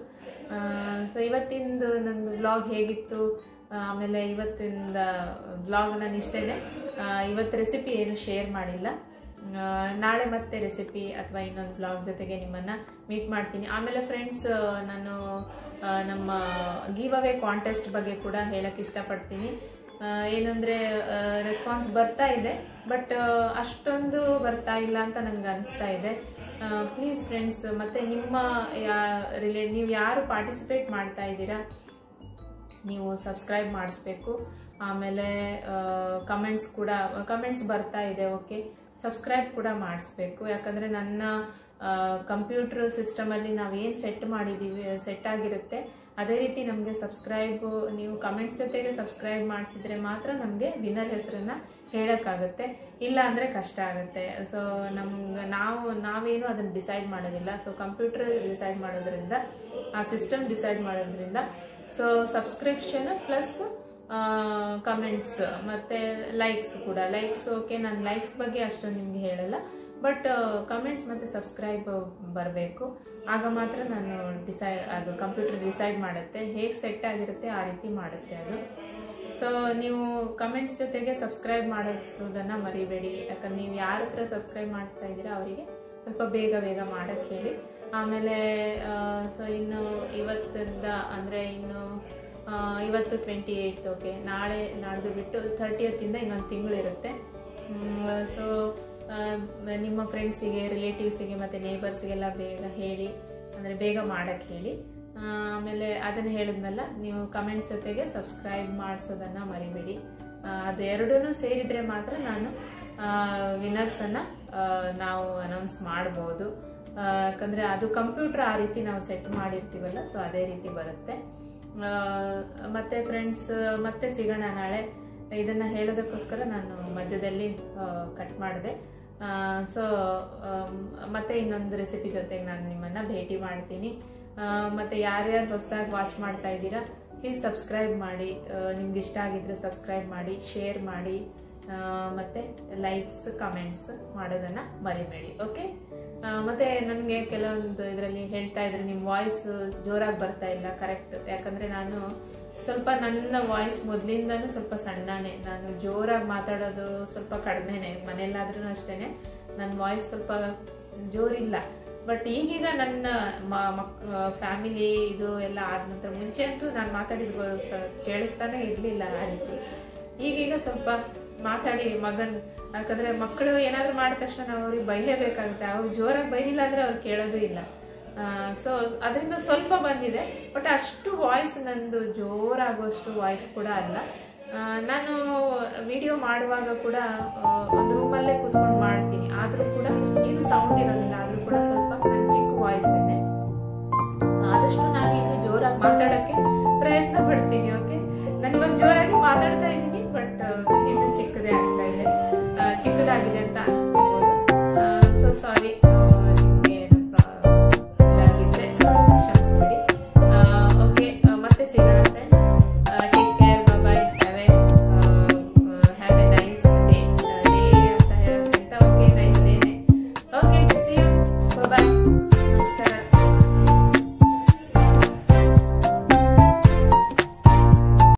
ಸೊ ಇವತ್ತಿಂದು ನನ್ನ ಬ್ಲಾಗ್ ಹೇಗಿತ್ತು ಆ, ಆಮೇಲೆ ಇವತ್ತಿಂದ ಬ್ಲಾಗ್ ನಾನು ಇಷ್ಟೇ ಇವತ್ತು ರೆಸಿಪಿ ಏನು ಶೇರ್ ಮಾಡಿಲ್ಲ ಆ, ನಾಳೆ ಮತ್ತೆ ರೆಸಿಪಿ ಅಥವಾ ಇನ್ನೊಂದು ಬ್ಲಾಗ್ ಜೊತೆಗೆ ನಿಮ್ಮನ್ನ ಮೀಟ್ ಮಾಡ್ತೀನಿ ಆಮೇಲೆ ಫ್ರೆಂಡ್ಸ್ ನಾನು ಆ, ನಮ್ಮ ಗಿವ್ ಅವೇ ಕಾಂಟೆಸ್ಟ್ ಬಗ್ಗೆ ಕೂಡ ಹೇಳಕ್ ಇಷ್ಟಪಡ್ತೀನಿ ಆ, ಏನಂದ್ರೆ ರೆಸ್ಪಾನ್ಸ್ ಬರ್ತಾ ಇದೆ ಬಟ್ ಅಷ್ಟೊಂದು ಬರ್ತಾ ಇಲ್ಲ ಅಂತ ನನಗೆ ಅನಿಸ್ತಾ ಇದೆ ಪ್ಲೀಸ್ ಫ್ರೆಂಡ್ಸ್ ಮತ್ತೆ ನಿಮ್ಮ ರಿಲೇ ನೀವು ಯಾರು ಪಾರ್ಟಿಸಿಪೇಟ್ ಮಾಡ್ತಾ ಇದ್ದೀರಾ ನೀವು ಸಬ್ಸ್ಕ್ರೈಬ್ ಮಾಡಿಸ್ಬೇಕು ಆಮೇಲೆ ಕಮೆಂಟ್ಸ್ ಕೂಡ ಕಮೆಂಟ್ಸ್ ಬರ್ತಾ ಇದೆ ಓಕೆ ಸಬ್ಸ್ಕ್ರೈಬ್ ಕೂಡ ಮಾಡಿಸ್ಬೇಕು ಯಾಕಂದರೆ ನನ್ನ ಕಂಪ್ಯೂಟರ್ ಸಿಸ್ಟಮಲ್ಲಿ ನಾವು ಏನು ಸೆಟ್ ಮಾಡಿದ್ದೀವಿ ಸೆಟ್ ಆಗಿರುತ್ತೆ ಅದೇ ರೀತಿ ನಮಗೆ ಸಬ್ಸ್ಕ್ರೈಬ್ ನೀವು ಕಮೆಂಟ್ಸ್ ಜೊತೆಗೆ ಸಬ್ಸ್ಕ್ರೈಬ್ ಮಾಡಿಸಿದ್ರೆ ಮಾತ್ರ ನಮಗೆ ವಿನ್ನರ್ ಹೆಸರನ್ನ ಹೇಳೋಕ್ಕಾಗುತ್ತೆ ಇಲ್ಲ ಅಂದರೆ ಕಷ್ಟ ಆಗುತ್ತೆ ಸೊ ನಮ್ಗೆ ನಾವು ನಾವೇನು ಅದನ್ನು ಡಿಸೈಡ್ ಮಾಡೋದಿಲ್ಲ ಸೊ ಕಂಪ್ಯೂಟರ್ ಡಿಸೈಡ್ ಮಾಡೋದ್ರಿಂದ ಆ ಸಿಸ್ಟಮ್ ಡಿಸೈಡ್ ಮಾಡೋದ್ರಿಂದ ಸೊ ಸಬ್ಸ್ಕ್ರಿಪ್ಷನ್ ಪ್ಲಸ್ ಕಮೆಂಟ್ಸ್ ಮತ್ತೆ ಲೈಕ್ಸ್ ಕೂಡ ಲೈಕ್ಸ್ ಓಕೆ ನಾನು ಲೈಕ್ಸ್ ಬಗ್ಗೆ ಅಷ್ಟೊಂದು ನಿಮ್ಗೆ ಹೇಳಲ್ಲ ಬಟ್ ಕಮೆಂಟ್ಸ್ ಮತ್ತು ಸಬ್ಸ್ಕ್ರೈಬ್ ಬರಬೇಕು ಆಗ ಮಾತ್ರ ನಾನು ಡಿಸೈಡ್ ಅದು ಕಂಪ್ಯೂಟರ್ ಡಿಸೈಡ್ ಮಾಡುತ್ತೆ ಹೇಗೆ ಸೆಟ್ ಆಗಿರುತ್ತೆ ಆ ರೀತಿ ಮಾಡುತ್ತೆ ಅದು ಸೊ ನೀವು ಕಮೆಂಟ್ಸ್ ಜೊತೆಗೆ ಸಬ್ಸ್ಕ್ರೈಬ್ ಮಾಡಿಸೋದನ್ನ ಮರಿಬೇಡಿ ಯಾಕಂದ್ರೆ ನೀವು ಯಾರ ಹತ್ರ ಸಬ್ಸ್ಕ್ರೈಬ್ ಮಾಡಿಸ್ತಾ ಇದ್ದೀರಾ ಅವರಿಗೆ ಸ್ವಲ್ಪ ಬೇಗ ಬೇಗ ಮಾಡಕ್ಕೆ ಹೇಳಿ ಆಮೇಲೆ ಸೊ ಇನ್ನು ಇವತ್ತಿಂದ ಅಂದರೆ ಇನ್ನು ಆ, ಇವತ್ತು ಟ್ವೆಂಟಿ ಏಯ್ಟ್ ಓಕೆ ನಾಳೆ ನಾಡ್ದು ಬಿಟ್ಟು ಥರ್ಟಿಯತ್ತಿಂದ ಇನ್ನೊಂದು ತಿಂಗಳಿರುತ್ತೆ ಸೊ ನಿಮ್ಮ ಫ್ರೆಂಡ್ಸಿಗೆ ರಿಲೇಟಿವ್ಸಿಗೆ ಮತ್ತು ನೇಬರ್ಸಿಗೆಲ್ಲ ಬೇಗ ಹೇಳಿ ಅಂದರೆ ಬೇಗ ಮಾಡಕ್ಕೆ ಹೇಳಿ ಆ, ಆಮೇಲೆ ಅದನ್ನು ಹೇಳಿದ್ನಲ್ಲ ನೀವು ಕಮೆಂಟ್ಸ್ ಜೊತೆಗೆ ಸಬ್ಸ್ಕ್ರೈಬ್ ಮಾಡಿಸೋದನ್ನು ಮರಿಬೇಡಿ ಆ, ಅದೆರಡೂ ಸೇರಿದರೆ ಮಾತ್ರ ನಾನು ವಿನ್ನರ್ಸನ್ನು ನಾವು ಅನೌನ್ಸ್ ಮಾಡ್ಬೋದು ಆ, ಯಾಕಂದ್ರೆ ಅದು ಕಂಪ್ಯೂಟರ್ ಆ ರೀತಿ ನಾವು ಸೆಟ್ ಮಾಡಿರ್ತೀವಲ್ಲ ಸೊ ಅದೇ ರೀತಿ ಬರುತ್ತೆ ಆ, ಮತ್ತೆ ಫ್ರೆಂಡ್ಸ್ ಮತ್ತೆ ಸಿಗೋಣ ನಾಳೆ ಇದನ್ನ ಹೇಳೋದಕ್ಕೋಸ್ಕರ ನಾನು ಮಧ್ಯದಲ್ಲಿ ಕಟ್ ಮಾಡಿದೆ ಸೊ ಮತ್ತೆ ಇನ್ನೊಂದು ರೆಸಿಪಿ ಜೊತೆಗೆ ನಾನು ನಿಮ್ಮನ್ನ ಭೇಟಿ ಮಾಡ್ತೀನಿ ಆ, ಮತ್ತೆ ಯಾರ್ಯಾರು ಹೊಸದಾಗಿ ವಾಚ್ ಮಾಡ್ತಾ ಇದ್ದೀರಾ ಪ್ಲೀಸ್ ಸಬ್ಸ್ಕ್ರೈಬ್ ಮಾಡಿ ನಿಮ್ಗೆ ಇಷ್ಟ ಆಗಿದ್ರೆ ಸಬ್ಸ್ಕ್ರೈಬ್ ಮಾಡಿ ಶೇರ್ ಮಾಡಿ ಆ, ಮತ್ತೆ ಲೈಕ್ಸ್ ಕಮೆಂಟ್ಸ್ ಮಾಡೋದನ್ನ ಮರಿಬೇಡಿ ಓಕೆ ಮತ್ತೆ ನನಗೆ ಕೆಲವೊಂದು ಇದರಲ್ಲಿ ಹೇಳ್ತಾ ಇದ್ರೆ ನಿಮ್ಮ ವಾಯ್ಸ್ ಜೋರಾಗಿ ಬರ್ತಾ ಇಲ್ಲ ಕರೆಕ್ಟ್ ಯಾಕಂದ್ರೆ ನಾನು ಸ್ವಲ್ಪ ನನ್ನ ವಾಯ್ಸ್ ಮೊದಲಿಂದನೂ ಸ್ವಲ್ಪ ಸಣ್ಣನೇ ನಾನು ಜೋರಾಗಿ ಮಾತಾಡೋದು ಸ್ವಲ್ಪ ಕಡಿಮೆನೆ ಮನೆಯಲ್ಲಾದ್ರೂ ಅಷ್ಟೇನೆ ನನ್ನ ವಾಯ್ಸ್ ಸ್ವಲ್ಪ ಜೋರಿಲ್ಲ ಬಟ್ ಈಗೀಗ ನನ್ನ ಫ್ಯಾಮಿಲಿ ಇದು ಎಲ್ಲ ಆದ ನಂತರ ಮುಂಚೆ ಅಂತೂ ನಾನು ಮಾತಾಡಿದ ಕೇಳಿಸ್ತಾನೆ ಇರಲಿಲ್ಲ ಆ ರೀತಿ ಈಗೀಗ ಸ್ವಲ್ಪ ಮಾತಾಡಿ ಮಗನ್ ಯಾಕಂದ್ರೆ ಮಕ್ಕಳು ಏನಾದ್ರು ಮಾಡಿದ ತಕ್ಷಣ ನಾವು ಅವ್ರಿಗೆ ಬೈಲೇಬೇಕಾಗುತ್ತೆ ಅವ್ರು ಜೋರಾಗಿ ಬೈಲಿಲ್ಲ ಅಂದ್ರೆ ಅವ್ರು ಕೇಳೋದು ಇಲ್ಲ ಸೊ ಅದರಿಂದ ಸ್ವಲ್ಪ ಬಂದಿದೆ ಬಟ್ ಅಷ್ಟು ವಾಯ್ಸ್ ನಂದು ಜೋರಾಗುವಷ್ಟು ವಾಯ್ಸ್ ಕೂಡ ಅಲ್ಲ ಆ, ನಾನು ವಿಡಿಯೋ ಮಾಡುವಾಗ ಕೂಡ ಆ, ಒಂದು ರೂಮಲ್ಲೇ ಕೂತ್ಕೊಂಡು ಮಾಡ್ತೀನಿ ಆದ್ರೂ ಕೂಡ ಏನು ಸೌಂಡ್ ಇರೋದಿಲ್ಲ ಆದ್ರೂ ಕೂಡ ಸ್ವಲ್ಪ ನನ್ನ ಚಿಕ್ಕ ವಾಯ್ಸ್ ಇದೆ ಸೊ ಆದಷ್ಟು ನಾನು ಇನ್ನು ಜೋರಾಗಿ ಮಾತಾಡಕ್ಕೆ ಪ್ರಯತ್ನ ಪಡ್ತೀನಿ ಓಕೆ ನಾನು ಇವಾಗ ಜೋರಾಗಿ ಮಾತಾಡ್ತಾ ಇದ್ದೀನಿ ಬಟ್ ಇದು ಚಿಕ್ಕದೇ ಆಗ್ತಾ ಇದೆ ಆ, ಚಿಕ್ಕದಾಗಿದೆ ಅಂತ ಅನ್ಸ್ತಾ